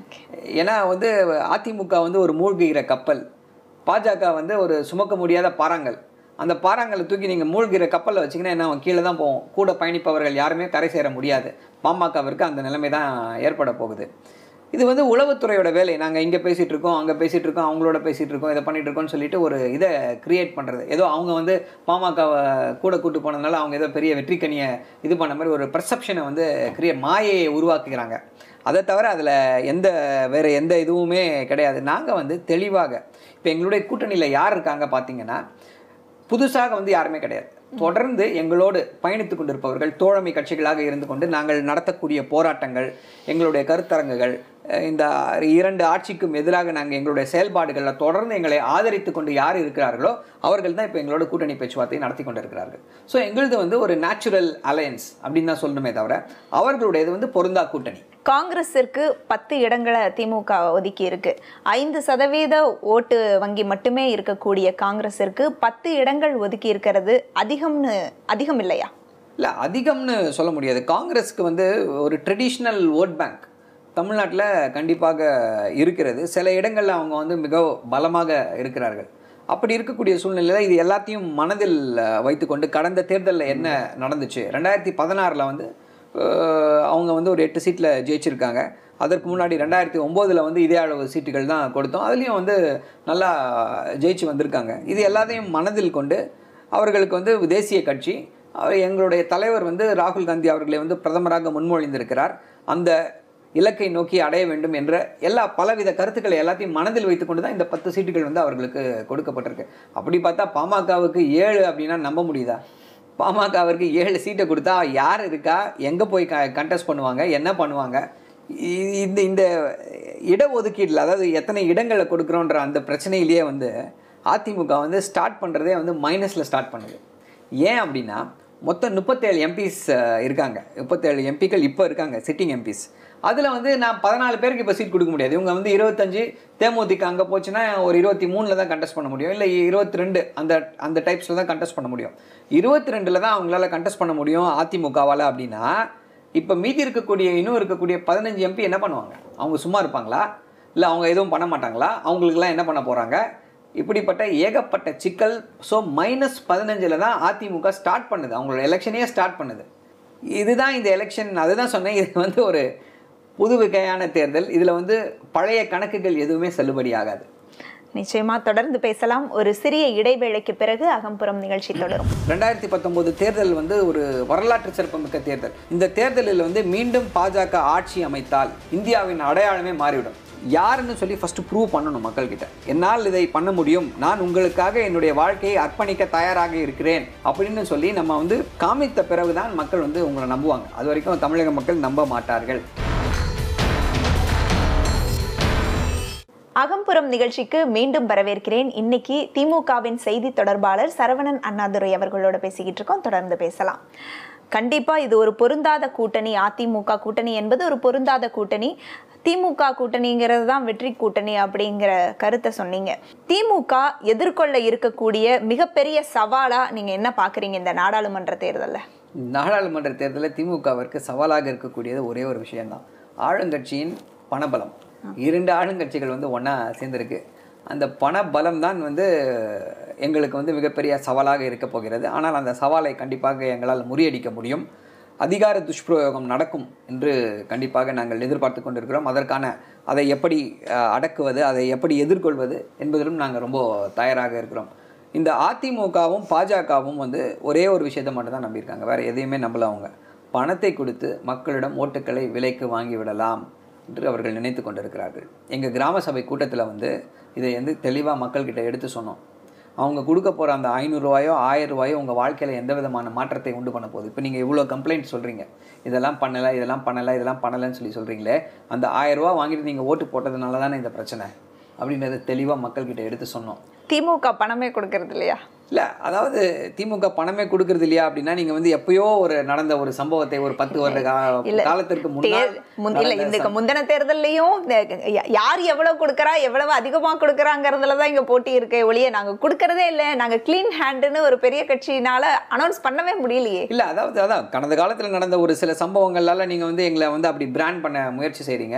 ஏன்னா வந்து அதிமுக வந்து ஒரு மூழ்குகிற கப்பல் பாஜக வந்து ஒரு சுமக்க முடியாத பாறாங்கல் அந்த பாறாங்கலை தூக்கி நீங்கள் மூழ்கிற கப்பலில் வச்சிங்கன்னா என்ன அவன் கீழே தான் போவோம் கூட பயணிப்பவர்கள் யாருமே கரை சேர முடியாது பாமகவிற்கு அந்த நிலைமை தான் ஏற்பட போகுது இது வந்து உளவுத்துறையோட வேலை நாங்கள் இங்கே பேசிகிட்டு இருக்கோம் அங்கே பேசிகிட்டு இருக்கோம் அவங்களோட பேசிகிட்டு இருக்கோம் இதை பண்ணிட்டு இருக்கோம்னு சொல்லிட்டு ஒரு இதை கிரியேட் பண்ணுறது ஏதோ அவங்க வந்து பாமகவை கூட கூட்டு போனதுனால அவங்க ஏதோ பெரிய வெற்றிக்கனியை இது பண்ண மாதிரி ஒரு பர்செப்ஷனை வந்து கிரியே மாயையை உருவாக்குகிறாங்க அதை தவிர அதில் எந்த வேறு எந்த இதுவுமே கிடையாது நாங்கள் வந்து தெளிவாக இப்போ எங்களுடைய கூட்டணியில் யார் இருக்காங்க பார்த்தீங்கன்னா புதுசாக வந்து யாருமே கிடையாது தொடர்ந்து எங்களோடு பயணித்து கொண்டிருப்பவர்கள் தோழமை கட்சிகளாக இருந்து கொண்டு நாங்கள் நடத்தக்கூடிய போராட்டங்கள் எங்களுடைய கருத்தரங்குகள் அஹ் இந்த இரண்டு ஆட்சிக்கும் எதிராக நாங்கள் எங்களுடைய செயல்பாடுகளில் தொடர்ந்து எங்களை ஆதரித்து கொண்டு யார் இருக்கிறார்களோ அவர்கள் தான் இப்போ எங்களோட கூட்டணி பேச்சுவார்த்தை நடத்தி கொண்டிருக்கிறார்கள் ஸோ எங்களுது வந்து ஒரு நேச்சுரல் அலையன்ஸ் அப்படின்னு தான் சொல்லணுமே தவிர அவர்களுடையது வந்து பொருந்தா கூட்டணி காங்கிரஸிற்கு பத்து இடங்களை திமுக ஒதுக்கி இருக்கு ஐந்து சதவீத ஓட்டு வங்கி மட்டுமே இருக்கக்கூடிய காங்கிரஸிற்கு பத்து இடங்கள் ஒதுக்கி இருக்கிறது அதிகம்னு அதிகம் இல்லையா இல்லை அதிகம்னு சொல்ல முடியாது காங்கிரஸ்க்கு வந்து ஒரு ட்ரெடிஷ்னல் ஓட் பேங்க் தமிழ்நாட்டில் கண்டிப்பாக இருக்கிறது சில இடங்களில் அவங்க வந்து மிக பலமாக இருக்கிறார்கள் அப்படி இருக்கக்கூடிய சூழ்நிலையில் இது எல்லாத்தையும் மனதில் அஹ், வைத்துக்கொண்டு கடந்த தேர்தலில் என்ன நடந்துச்சு ரெண்டாயிரத்தி பதினாறில் வந்து அஹ், அவங்க வந்து ஒரு எட்டு சீட்டில் ஜெயிச்சிருக்காங்க அதற்கு முன்னாடி ரெண்டாயிரத்தி ஒம்போதில் வந்து இதே அளவு சீட்டுகள் தான் கொடுத்தோம் அதுலேயும் வந்து நல்லா ஜெயிச்சு வந்திருக்காங்க இது எல்லாத்தையும் மனதில் கொண்டு அவர்களுக்கு வந்து தேசிய கட்சி அவர் எங்களுடைய தலைவர் வந்து ராகுல் காந்தி அவர்களை வந்து பிரதமராக முன்மொழிந்திருக்கிறார் அந்த இலக்கை நோக்கி அடைய வேண்டும் என்ற எல்லா பலவித கருத்துக்களை எல்லாத்தையும் மனதில் வைத்துக்கொண்டு தான் இந்த பத்து சீட்டுகள் வந்து அவர்களுக்கு கொடுக்கப்பட்டிருக்கு அப்படி பார்த்தா பாமகவுக்கு ஏழு அப்படின்னா நம்ப முடியுதா பாமகவிற்கு ஏழு சீட்டை கொடுத்தா யார் இருக்கா எங்கே போய் க கண்டெஸ்ட் பண்ணுவாங்க என்ன பண்ணுவாங்க இ- இந்த இந்த இடஒதுக்கீட்டில் அதாவது எத்தனை இடங்களை கொடுக்குறோன்ற அந்த பிரச்சனையிலேயே வந்து அதிமுக வந்து ஸ்டார்ட் பண்ணுறதே வந்து மைனஸில் ஸ்டார்ட் பண்ணுது ஏன் அப்படின்னா மொத்தம் முப்பத்தேழு எம்பிஸ் இருக்காங்க முப்பத்தேழு எம்பிக்கள் இப்போ இருக்காங்க சிட்டிங் எம்பிஸ் அதில் வந்து நான் பதினாலு பேருக்கு இப்போ சீட் கொடுக்க முடியாது இவங்க வந்து இருபத்தஞ்சு தேமுதிக அங்கே போச்சுன்னா ஒரு இருபத்தி மூணில் தான் கண்டெஸ்ட் பண்ண முடியும் இல்லை இருபத்தி ரெண்டு அந்த அந்த டைப்ஸில் தான் கண்டெஸ்ட் பண்ண முடியும் இருபத்தி ரெண்டில் தான் அவங்களால கண்டெஸ்ட் பண்ண முடியும் அதிமுகவால் அப்படின்னா இப்போ மீதி இருக்கக்கூடிய இன்னும் இருக்கக்கூடிய பதினஞ்சு எம்பி என்ன பண்ணுவாங்க அவங்க சும்மா இருப்பாங்களா இல்லை அவங்க எதுவும் பண்ண மாட்டாங்களா அவங்களுக்குலாம் என்ன பண்ண போகிறாங்க இப்படிப்பட்ட ஏகப்பட்ட சிக்கல் ஸோ மைனஸ் பதினஞ்சில் தான் அதிமுக ஸ்டார்ட் பண்ணுது அவங்களோட எலெக்ஷனையே ஸ்டார்ட் பண்ணுது இதுதான் இந்த எலெக்ஷன் அதுதான் சொன்னேன் இது வந்து ஒரு புது வகையான தேர்தல் இதில் வந்து பழைய கணக்குகள் எதுவுமே செல்லுபடி ஆகாது நிச்சயமா தொடர்ந்து பேசலாம் ஒரு சிறிய இடைவேளைக்கு பிறகு அகம்புறம் நிகழ்ச்சி தொடரும் ரெண்டாயிரத்தி பத்தொம்போது தேர்தல் வந்து ஒரு வரலாற்று சிறப்புமிக்க தேர்தல் இந்த தேர்தலில் வந்து மீண்டும் பாஜக ஆட்சி அமைத்தால் இந்தியாவின் அடையாளமே மாறிவிடும் யாருன்னு சொல்லி ஃபர்ஸ்ட் ப்ரூவ் பண்ணணும் மக்கள்கிட்ட என்னால் இதை பண்ண முடியும் நான் உங்களுக்காக என்னுடைய வாழ்க்கையை அர்ப்பணிக்க தயாராக இருக்கிறேன் அப்படின்னு சொல்லி நம்ம வந்து காமித்த பிறகுதான் மக்கள் வந்து உங்களை நம்புவாங்க அது வரைக்கும் தமிழக மக்கள் நம்ப மாட்டார்கள் அகம்புறம் நிகழ்ச்சிக்கு மீண்டும் வரவேற்கிறேன் இன்னைக்கு திமுகவின் செய்தி தொடர்பாளர் சரவணன் அண்ணாதுரை அவர்களோட பேசிக்கிட்டு இருக்கோம் தொடர்ந்து பேசலாம் கண்டிப்பா இது ஒரு பொருந்தாத கூட்டணி அதிமுக கூட்டணி என்பது ஒரு பொருந்தாத கூட்டணி திமுக கூட்டணிங்கிறது தான் வெற்றி கூட்டணி அப்படிங்கிற கருத்தை சொன்னீங்க திமுக எதிர்கொள்ள இருக்கக்கூடிய மிகப்பெரிய சவாலா நீங்க என்ன பாக்குறீங்க இந்த நாடாளுமன்ற தேர்தல்ல நாடாளுமன்ற தேர்தலில் திமுகவிற்கு சவாலாக இருக்கக்கூடியது ஒரே ஒரு விஷயம்தான் ஆளுங்கட்சியின் பணபலம் இரண்டு ஆளுங்கட்சிகள் வந்து ஒன்றா சேர்ந்துருக்கு அந்த பண பலம் தான் வந்து எங்களுக்கு வந்து மிகப்பெரிய சவாலாக இருக்க போகிறது ஆனால் அந்த சவாலை கண்டிப்பாக எங்களால் முறியடிக்க முடியும் அதிகார துஷ்பிரயோகம் நடக்கும் என்று கண்டிப்பாக நாங்கள் எதிர்பார்த்து கொண்டிருக்கிறோம் அதற்கான அதை எப்படி அஹ், அடக்குவது அதை எப்படி எதிர்கொள்வது என்பதிலும் நாங்கள் ரொம்ப தயாராக இருக்கிறோம் இந்த அதிமுகவும் பாஜகவும் வந்து ஒரே ஒரு விஷயத்தை மட்டும் தான் நம்பியிருக்காங்க வேறு எதையுமே நம்பல அவங்க பணத்தை கொடுத்து மக்களிடம் ஓட்டுக்களை விலைக்கு வாங்கி விடலாம் என்று அவர்கள் நினைத்து கொண்டிருக்கிறார்கள் எங்கள் கிராம சபை கூட்டத்தில் வந்து இதை வந்து தெளிவாக மக்கள்கிட்ட எடுத்து சொன்னோம் அவங்க கொடுக்க போகிற அந்த ஐநூறுரூவாயோ ஆயிரம் ரூபாயோ உங்கள் வாழ்க்கையில் எந்த விதமான மாற்றத்தை உண்டு பண்ண போகுது இப்போ நீங்கள் இவ்வளோ கம்ப்ளைண்ட் சொல்கிறீங்க இதெல்லாம் பண்ணலை இதெல்லாம் பண்ணலை இதெல்லாம் பண்ணலைன்னு சொல்லி சொல்கிறீங்களே அந்த ஆயிரம் ரூபா வாங்கிட்டு நீங்கள் ஓட்டு போட்டதுனால தானே இந்த பிரச்சனை அப்படின்றத தெளிவாக மக்கள்கிட்ட எடுத்து சொன்னோம் திமுக பணமே கொடுக்கறது இல்லையா இல்லை அதாவது திமுக பணமே கொடுக்கறது இல்லையா அப்படின்னா நீங்கள் வந்து எப்பயோ ஒரு நடந்த ஒரு சம்பவத்தை ஒரு பத்து வருட கா- இல்ல. காலத்திற்கு முன்னால் தேர்- முந்தி- இல்ல நடந்த இந்த முந்தின தேர்தல்லையும் இந்த யா- யார் எவ்வளவு கொடுக்கறா எவ்வளவு அதிகமா கொடுக்கறாங்கிறதுல தான் இங்க போட்டி இருக்கே ஒழிய நாங்க கொடுக்கறதே இல்ல நாங்க கிளீன் ஹேண்டுன்னு ஒரு பெரிய கட்சியினால அனௌன்ஸ் பண்ணவே முடியலையே இல்லை அதாவது அதான் கடந்த காலத்தில் நடந்த ஒரு சில சம்பவங்களால நீங்கள் வந்து எங்களை வந்து அப்படி பிராண்ட் பண்ண முயற்சி செய்கிறீங்க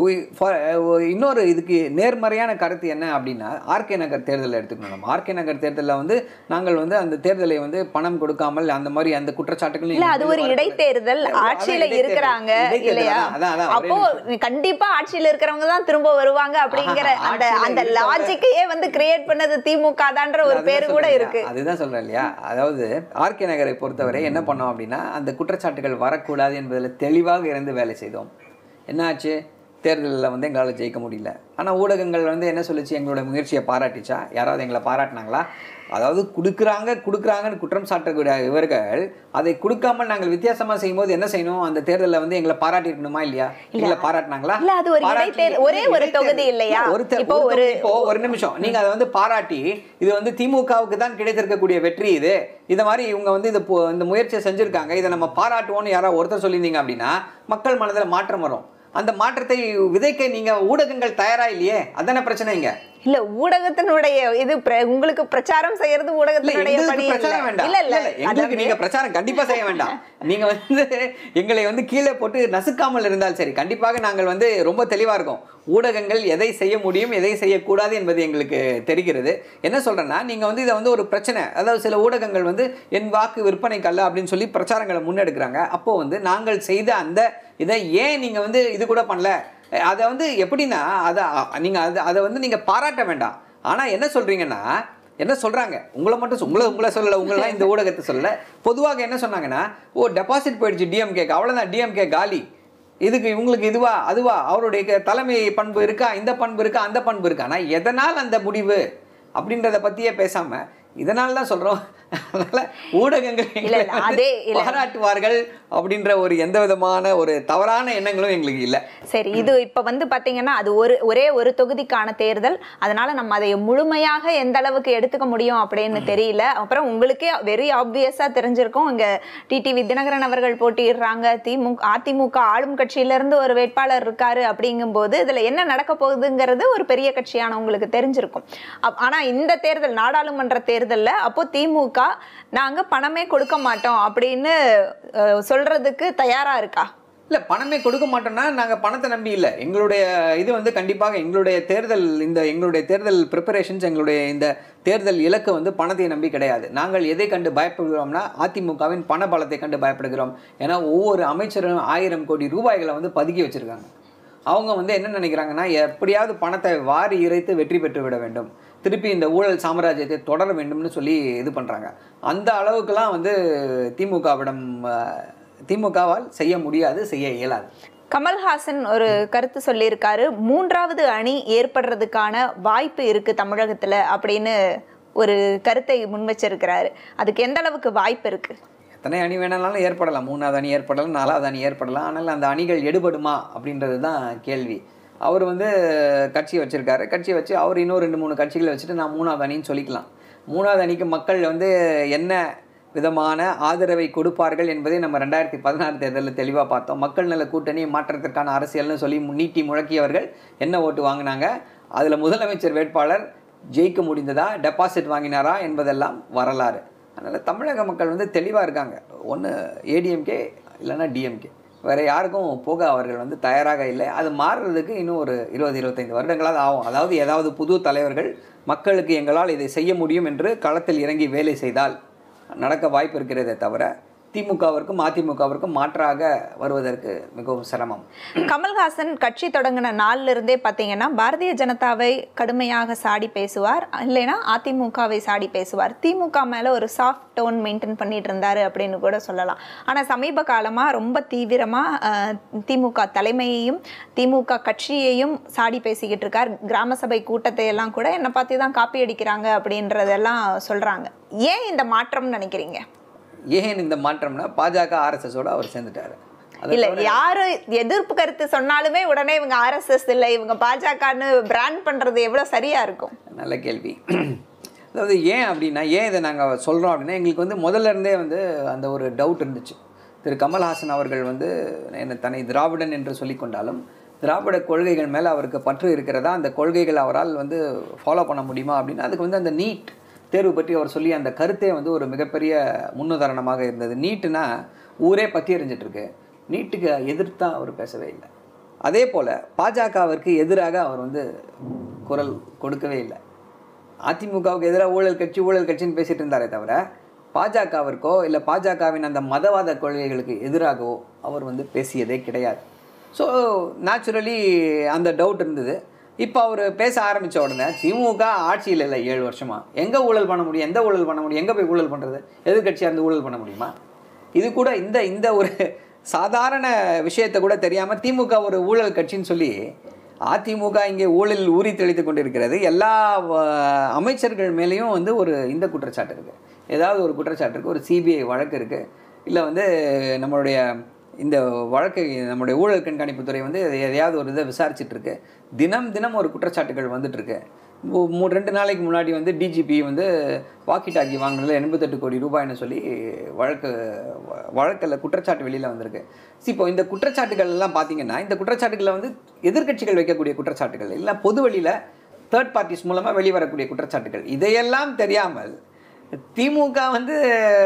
இன்னொரு இதுக்கு நேர்மறையான கருத்து என்ன அப்படின்னா ஆர்கே நகர் தேர்தலை எடுத்துக்கணும் நம்ம ஆர்கே நகர் தேர்தலில் வந்து நாங்கள் வந்து அந்த தேர்தலை வந்து பணம் கொடுக்காமல் அந்த மாதிரி அந்த குற்றச்சாட்டுகளும் இல்ல எங்கள் அது மீது ஒரு வரக்கூடாது. இடைத்தேர்தல் இல்ல, அதான் ஆட்சியில இடைத்தேர்தல். இருக்கிறாங்க இடைத்தேர்தல் இல்லையா அதான், அதான், அதான், ஒரே அப்போ நிமிஷம். கண்டிப்பா ஆட்சியில இருக்கிறவங்க தான் திரும்ப வருவாங்க அப்படிங்கிற ஆஹா, அந்த ஆட்சியில அந்த இருக்கவங்க- லாஜிக்கையே வந்து கிரியேட் பண்ணது திமுக தான்ற ஒரு அதுதான் பேரு கூட சொல்றேன் இருக்கு இல்லையா? அதுதான் சொல்றேன் இல்லையா அதாவது ஆர்கே நகரை பொறுத்தவரை என்ன பண்ணோம் அப்படின்னா அந்த குற்றச்சாட்டுகள் வரக்கூடாது என்பதில் தெளிவாக இருந்து வேலை செய்தோம் என்னாச்சு தேர்தலில் வந்து எங்களால் ஜெயிக்க முடியல ஆனால் ஊடகங்கள் வந்து என்ன சொல்லுச்சு எங்களோட முயற்சியை பாராட்டிச்சா யாராவது எங்களை பாராட்டினாங்களா அதாவது கொடுக்குறாங்க கொடுக்குறாங்கன்னு குற்றம் சாட்டக்கூடிய இவர்கள் அதை கொடுக்காமல் நாங்கள் வித்தியாசமாக செய்யும்போது என்ன செய்யணும் அந்த தேர்தலில் வந்து எங்களை பாராட்டியிருக்கணுமா இல்லையா எங்களை பாராட்டினாங்களா இல்ல, அது ஒரு பாராட்டி- இடைத்தேர்தல். ஒரே ஒரு இடைத்தேர்தல். தொகுதி இல்லையா? ஒரு தே- இப்போ ஒரு ஒரு- தொகுதி- இப்போ ஒரு நிமிஷம் நீங்க அதை வந்து பாராட்டி இது வந்து திமுகவுக்கு தான் கிடைத்திருக்கக்கூடிய வெற்றி இது இத மாதிரி இவங்க வந்து இது போ- இந்த முயற்சியை செஞ்சிருக்காங்க இதை நம்ம பாராட்டுவோம்னு யாராவது ஒருத்தர் சொல்லியிருந்தீங்க அப்படின்னா மக்கள் மனதில் மாற்றம் வரும் அந்த மாற்றத்தை விதைக்க நீங்க ஊடகங்கள் தயாரா இல்லையே அதானே பிரச்சனை இங்க இல்ல ஊடகத்தினுடைய இது பிர- உங்களுக்கு பிரச்சாரம் செய்யறது இல்ல ஊடகத்தினுடைய எங்களுக்கு பணி பிரச்சாரம் இல்ல வேண்டாம் இல்ல இல்ல இல்ல, எங்களுக்கு அதாவது- நீங்க பிரச்சாரம் கண்டிப்பா செய்ய வேண்டாம் நீங்க வந்து எங்களை வந்து கீழே போட்டு நசுக்காமல் இருந்தால் சரி கண்டிப்பாக நாங்கள் வந்து ரொம்ப தெளிவா இருக்கோம் ஊடகங்கள் எதை செய்ய முடியும் எதை செய்யக்கூடாது என்பது எங்களுக்கு தெரிகிறது என்ன சொல்றேன்னா நீங்க வந்து இதை வந்து ஒரு பிரச்சனை அதாவது சில ஊடகங்கள் வந்து என் வாக்கு விற்பனைக்கு அல்ல அப்படின்னு சொல்லி பிரச்சாரங்களை முன்னெடுக்கிறாங்க அப்போ வந்து நாங்கள் செய்த அந்த இதை ஏன் நீங்க வந்து இது கூட பண்ணல அதை வந்து எப்படின்னா அதை நீங்க அதை அதை வந்து நீங்க பாராட்ட வேண்டாம் ஆனா என்ன சொல்றீங்கன்னா என்ன சொல்றாங்க உங்களை மட்டும் சொ- உங்களை உங்களை சொல்லல உங்களெல்லாம் இந்த ஊடகத்தை சொல்லல பொதுவாக என்ன சொன்னாங்கன்னா ஓ டெபாசிட் போயிடுச்சு டிஎம்கேக்கு அவ்வளவுதான் டிஎம்கே காலி இதுக்கு இவங்களுக்கு இதுவா அதுவா அவருடைய க- தலைமை பண்பு இருக்கா இந்த பண்பு இருக்கா அந்த பண்பு இருக்கா ஆனா எதனால் அந்த முடிவு அப்படின்றத பத்தியே பேசாம இதனால தான் சொல்றோம் அதனால ஊடகங்கள் இல்ல, இல்ல, எங்களை வந்து அதே இல்ல. பாராட்டுவார்கள் அப்படின்ற ஒரு எந்த விதமான ஒரு தவறான எண்ணங்களும் எங்களுக்கு இல்லை சரி இது இப்ப வந்து பாத்தீங்கன்னா அது ஒரு ஒரே ஒரு தொகுதிக்கான தேர்தல் அதனால நம்ம அதை முழுமையாக எந்த அளவுக்கு எடுத்துக்க முடியும் அப்படின்னு தெரியல அப்புறம் உங்களுக்கே வெரி ஆப்வியஸா தெரிஞ்சிருக்கும் இங்க டிடிவி தினகரன் அவர்கள் போட்டியிடுறாங்க திமுக அதிமுக ஆளும் கட்சியில இருந்து ஒரு வேட்பாளர் இருக்காரு அப்படிங்கும்போது இதுல என்ன நடக்க போகுதுங்கிறது ஒரு பெரிய கட்சியான உங்களுக்கு தெரிஞ்சிருக்கும் அப்- ஆனா இந்த தேர்தல் நாடாளுமன்ற தேர்தல்ல அப்போ திமுக நாங்க பணமே கொடுக்க மாட்டோம் அப்படின்னு அஹ், சொல்றதுக்கு தயாரா இருக்கா இல்ல பணமே கொடுக்க மாட்டோம்னா நாங்க பணத்தை நம்பி இல்ல எங்களுடைய இது வந்து கண்டிப்பாக எங்களுடைய தேர்தல் இந்த எங்களுடைய தேர்தல் ப்ரிப்பரேஷன்ஸ் எங்களுடைய இந்த தேர்தல் இலக்கு வந்து பணத்தை நம்பி கிடையாது நாங்கள் எதை கண்டு பயப்படுகிறோம்னா அதிமுகவின் பண பலத்தை கண்டு பயப்படுகிறோம் ஏன்னா ஒவ்வொரு அமைச்சரும் ஆயிரம் கோடி ரூபாய்களை வந்து பதுக்கி வச்சிருக்காங்க அவங்க வந்து என்ன நினைக்கிறாங்கன்னா எப்படியாவது பணத்தை வாரி இறைத்து வெற்றி பெற்று விட வேண்டும் திருப்பி இந்த ஊழல் சாம்ராஜ்யத்தை தொடர வேண்டும்னு சொல்லி இது பண்றாங்க அந்த அளவுக்குலாம் வந்து திமுகவிடம் அஹ், திமுகவால் செய்ய முடியாது செய்ய இயலாது கமல்ஹாசன் ஒரு கருத்து சொல்லியிருக்காரு மூன்றாவது அணி ஏற்படுறதுக்கான வாய்ப்பு இருக்கு தமிழகத்துல அப்படின்னு ஒரு கருத்தை முன் வச்சிருக்கிறாரு அதுக்கு எந்த அளவுக்கு வாய்ப்பு இருக்கு எத்தனை அணி வேணாலும் ஏற்படலாம் மூணாவது அணி ஏற்படலாம் நாலாவது அணி ஏற்படலாம் ஆனால் அந்த அணிகள் எடுபடுமா அப்படின்றது தான் கேள்வி அவர் வந்து கட்சி வச்சிருக்காரு கட்சி வச்சு அவர் இன்னும் ரெண்டு மூணு கட்சிகளை வச்சுட்டு நான் மூணாவது அணின்னு சொல்லிக்கலாம் மூணாவது அணிக்கு மக்கள் வந்து என்ன விதமான ஆதரவை கொடுப்பார்கள் என்பதை நம்ம ரெண்டாயிரத்தி பதினாறு தேர்தலில் தெளிவாக பார்த்தோம் மக்கள் நல கூட்டணி மாற்றத்திற்கான அரசியல்னு சொல்லி நீட்டி முழக்கியவர்கள் என்ன ஓட்டு வாங்கினாங்க அதில் முதலமைச்சர் வேட்பாளர் ஜெயிக்க முடிந்ததா டெபாசிட் வாங்கினாரா என்பதெல்லாம் வரலாறு அதனால் தமிழக மக்கள் வந்து தெளிவாக இருக்காங்க ஒன்று ஏடிஎம்கே இல்லைன்னா டிஎம்கே வேற யாருக்கும் போக அவர்கள் வந்து தயாராக இல்லை அது மாறுறதுக்கு இன்னும் ஒரு இருபது இருபத்தைந்து வருடங்களாவது ஆகும் அதாவது ஏதாவது புது தலைவர்கள் மக்களுக்கு எங்களால் இதை செய்ய முடியும் என்று களத்தில் இறங்கி வேலை செய்தால் நடக்க வாய்ப்பு இருக்கிறதே தவிர திமுகவிற்கும் அதிமுகவிற்கும் மாற்றாக வருவதற்கு மிகவும் சிரமம் கமல்ஹாசன் கட்சி தொடங்கின நாள்ல இருந்தே பார்த்தீங்கன்னா பாரதிய ஜனதாவை கடுமையாக சாடி பேசுவார் இல்லைன்னா அதிமுகவை சாடி பேசுவார் திமுக மேல ஒரு சாஃப்ட் டோன் மெயின்டைன் பண்ணிட்டு இருந்தாரு அப்படின்னு கூட சொல்லலாம் ஆனா சமீப காலமா ரொம்ப தீவிரமா அஹ், திமுக தலைமையையும் திமுக கட்சியையும் சாடி பேசிக்கிட்டு இருக்கார் கிராம சபை கூட்டத்தை எல்லாம் கூட என்னை பார்த்து தான் காப்பி அடிக்கிறாங்க அப்படின்றதெல்லாம் சொல்றாங்க ஏன் இந்த மாற்றம்னு நினைக்கிறீங்க ஏன் இந்த மாற்றம்னா பாஜக ஆர்எஸ்எஸோட அவர் சேர்ந்துட்டாரு அது இல்ல யாரு எதிர்ப்பு கருத்து சொன்னாலுமே உடனே இவங்க ஆர்எஸ்எஸ் இல்ல இவங்க பாஜகன்னு பிராண்ட் பண்றது எவ்வளவு சரியா இருக்கும் நல்ல கேள்வி அதாவது ஏன் அப்படின்னா ஏன் இதை நாங்கள் சொல்கிறோம் அப்படின்னா எங்களுக்கு வந்து முதல்ல இருந்தே வந்து அந்த ஒரு டவுட் இருந்துச்சு திரு கமல்ஹாசன் அவர்கள் வந்து என்ன தன்னை திராவிடன் என்று சொல்லிக் கொண்டாலும் திராவிட கொள்கைகள் மேலே அவருக்கு பற்று இருக்கிறதா அந்த கொள்கைகள் அவரால் வந்து ஃபாலோ பண்ண முடியுமா அப்படின்னா அதுக்கு வந்து அந்த நீட் தேர்வு பற்றி அவர் சொல்லி அந்த கருத்தே வந்து ஒரு மிகப்பெரிய முன்னுதாரணமாக இருந்தது நீட்டுனா ஊரே பற்றி எறிஞ்சிட்டு இருக்கு நீட்டுக்கு எதிர்த்தா அவர் பேசவே இல்லை அதே போல் பாஜகவிற்கு எதிராக அவர் வந்து குரல் கொடுக்கவே இல்லை அதிமுகவுக்கு எதிராக ஊழல் கட்சி ஊழல் கட்சின்னு பேசிட்டு இருந்தாரே தவிர பாஜகவிற்கோ இல்லை பாஜகவின் அந்த மதவாத கொள்கைகளுக்கு எதிராகவோ அவர் வந்து பேசியதே கிடையாது ஸோ நேச்சுரலி அந்த டவுட் இருந்தது இப்போ அவர் பேச ஆரம்பித்த உடனே திமுக ஆட்சியில் இல்லை ஏழு வருஷமா எங்கே ஊழல் பண்ண முடியும் எந்த ஊழல் பண்ண முடியும் எங்கே போய் ஊழல் பண்ணுறது எதிர்கட்சியாக இருந்து ஊழல் பண்ண முடியுமா இது கூட இந்த இந்த ஒரு சாதாரண விஷயத்தை கூட தெரியாமல் திமுக ஒரு ஊழல் கட்சின்னு சொல்லி அதிமுக இங்கே ஊழல் ஊறி தெளித்து கொண்டிருக்கிறது எல்லா வ- அமைச்சர்கள் மேலேயும் வந்து ஒரு இந்த குற்றச்சாட்டு இருக்குது ஏதாவது ஒரு குற்றச்சாட்டு இருக்குது ஒரு சிபிஐ வழக்கு இருக்குது இல்லை வந்து நம்மளுடைய இந்த வழக்கு நம்முடைய ஊழல் கண்காணிப்புத்துறை வந்து எதையாவது ஒரு இதை விசாரிச்சுட்டு இருக்கு தினம் தினம் ஒரு குற்றச்சாட்டுகள் வந்துட்டு இருக்கு மூ- மூ ரெண்டு நாளைக்கு முன்னாடி வந்து டிஜிபி வந்து வாக்கி டாக்கி வாங்கினதுல எண்பத்தெட்டு கோடி ரூபாய்னு சொல்லி வழக்கு வ- வழக்குல குற்றச்சாட்டு வெளியில் வந்திருக்கு See, இப்போ இந்த குற்றச்சாட்டுகள் எல்லாம் பார்த்தீங்கன்னா இந்த குற்றச்சாட்டுகளை வந்து எதிர்க்கட்சிகள் வைக்கக்கூடிய குற்றச்சாட்டுகள் இல்லை பொது வழியில் தேர்ட் பார்ட்டிஸ் மூலமாக வெளிவரக்கூடிய குற்றச்சாட்டுகள் இதையெல்லாம் தெரியாமல் திமுக வந்து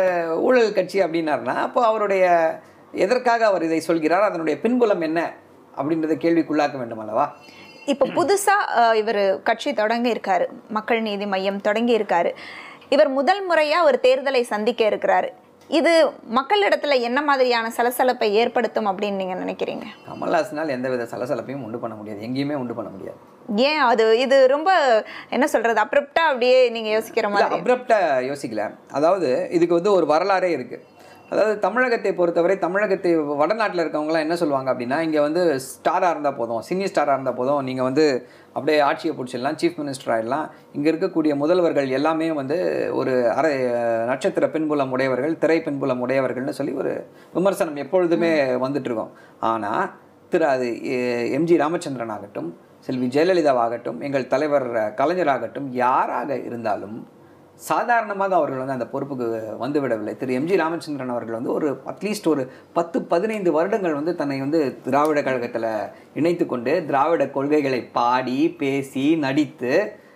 ஊழல் கட்சி அப்படின்னாருன்னா அப்போ அவருடைய எதற்காக அவர் இதை சொல்கிறார் அதனுடைய பின்புலம் என்ன அப்படின்றத கேள்விக்குள்ளாக்க வேண்டும் அல்லவா இப்போ புதுசா அஹ், இவர் கட்சி தொடங்கி இருக்காரு மக்கள் நீதி மையம் தொடங்கி இருக்காரு இவர் முதல் முறையா ஒரு தேர்தலை சந்திக்க இருக்கிறாரு இது மக்களிடத்துல என்ன மாதிரியான சலசலப்பை ஏற்படுத்தும் அப்படின்னு நீங்க நினைக்கிறீங்க கமல்ஹாசனால் எந்தவித சலசலப்பையும் உண்டு பண்ண முடியாது எங்கேயுமே உண்டு பண்ண முடியாது ஏன் அது இது ரொம்ப என்ன சொல்றது அப்ரப்டா அப்படியே நீங்க யோசிக்கிற இல்லை மாதிரி அப்ரப்டாக யோசிக்கல அதாவது இதுக்கு வந்து ஒரு வரலாறே இருக்குது அதாவது தமிழகத்தை பொறுத்தவரை தமிழகத்தை வடநாட்டில் இருக்கவங்களாம் என்ன சொல்லுவாங்க அப்படின்னா இங்கே வந்து ஸ்டாராக இருந்தால் போதும் சினி ஸ்டாராக இருந்தால் போதும் நீங்கள் வந்து அப்படியே ஆட்சியை பிடிச்சிடலாம் சீஃப் மினிஸ்டர் ஆகிடலாம் இங்கே இருக்கக்கூடிய முதல்வர்கள் எல்லாமே வந்து ஒரு அரை நட்சத்திர பின்புலம் உடையவர்கள் திரை பின்புலம் உடையவர்கள்னு சொல்லி ஒரு விமர்சனம் எப்பொழுதுமே வந்துட்டு இருக்கோம் ஆனால் திரு அது எ- எம்ஜி ராமச்சந்திரன் ஆகட்டும் செல்வி ஜெயலலிதாவாகட்டும் எங்கள் தலைவர் கலைஞராகட்டும் யாராக இருந்தாலும் சாதாரணமாக அவர்கள் வந்து அந்த பொறுப்புக்கு வந்துவிடவில்லை திரு எம்ஜி ராமச்சந்திரன் அவர்கள் வந்து ஒரு அட்லீஸ்ட் ஒரு பத்து பதினைந்து வருடங்கள் வந்து தன்னை வந்து திராவிட கழகத்தில் இணைத்து கொண்டு திராவிட கொள்கைகளை பாடி பேசி நடித்து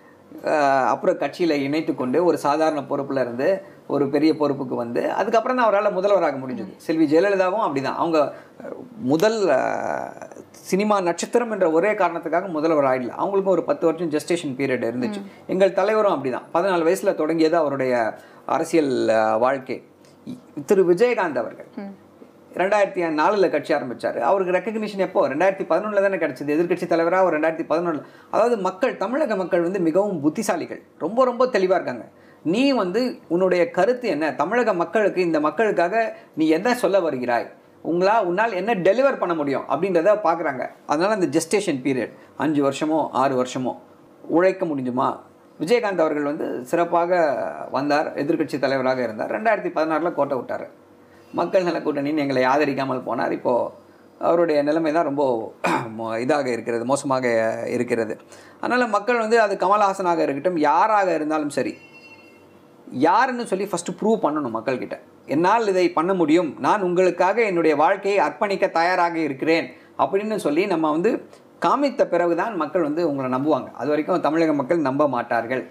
அஹ், அப்புறம் கட்சியில் இணைத்து கொண்டு ஒரு சாதாரண பொறுப்புல இருந்து ஒரு பெரிய பொறுப்புக்கு வந்து அதுக்கப்புறம் தான் அவரால் முதல்வராக முடிஞ்சது செல்வி ஜெயலலிதாவும் அப்படிதான் அவங்க அஹ், முதல் அஹ், சினிமா நட்சத்திரம் என்ற ஒரே காரணத்துக்காக முதல்வர் ஆயிடல அவங்களுக்கும் ஒரு பத்து வருஷம் ஜெஸ்டேஷன் பீரியட் இருந்துச்சு எங்கள் தலைவரும் அப்படிதான் பதினாலு வயசுல தொடங்கியது அவருடைய அரசியல் அஹ், வாழ்க்கை இ- திரு விஜயகாந்த் அவர்கள் ரெண்டாயிரத்தி நாலில் கட்சி ஆரம்பிச்சாரு அவருக்கு ரெக்கக்னிஷன் எப்போ ரெண்டாயிரத்தி பதினொன்றில் தானே கிடைச்சது எதிர்க்கட்சி தலைவராக ஒரு ரெண்டாயிரத்தி பதினொன்றில் அதாவது மக்கள் தமிழக மக்கள் வந்து மிகவும் புத்திசாலிகள் ரொம்ப ரொம்ப தெளிவாக இருக்காங்க நீ வந்து உன்னுடைய கருத்து என்ன தமிழக மக்களுக்கு இந்த மக்களுக்காக நீ என்ன சொல்ல வருகிறாய் உங்களா உன்னால் என்ன டெலிவர் பண்ண முடியும் அப்படின்றத பார்க்குறாங்க அதனால அந்த ஜெஸ்டேஷன் பீரியட் அஞ்சு வருஷமோ ஆறு வருஷமோ உழைக்க முடிஞ்சுமா விஜயகாந்த் அவர்கள் வந்து சிறப்பாக வந்தார் எதிர்க்கட்சி தலைவராக இருந்தார் ரெண்டாயிரத்தி பதினாறில் கோட்டை விட்டார் மக்கள் நல கூட்டணின்னு எங்களை ஆதரிக்காமல் போனார் இப்போது அவருடைய நிலைமை தான் ரொம்ப மோ- இதாக இருக்கிறது மோசமாக இருக்கிறது அதனால் மக்கள் வந்து அது கமல்ஹாசனாக இருக்கட்டும் யாராக இருந்தாலும் சரி யாருன்னு சொல்லி ஃபஸ்ட்டு ப்ரூவ் பண்ணணும் மக்கள்கிட்ட என்னால் இதை பண்ண முடியும் நான் உங்களுக்காக என்னுடைய வாழ்க்கையை அர்ப்பணிக்க தயாராக இருக்கிறேன் அப்படின்னு சொல்லி நம்ம வந்து காமித்த பிறகுதான் மக்கள் வந்து உங்களை நம்புவாங்க அது வரைக்கும் தமிழக மக்கள் நம்ப மாட்டார்கள்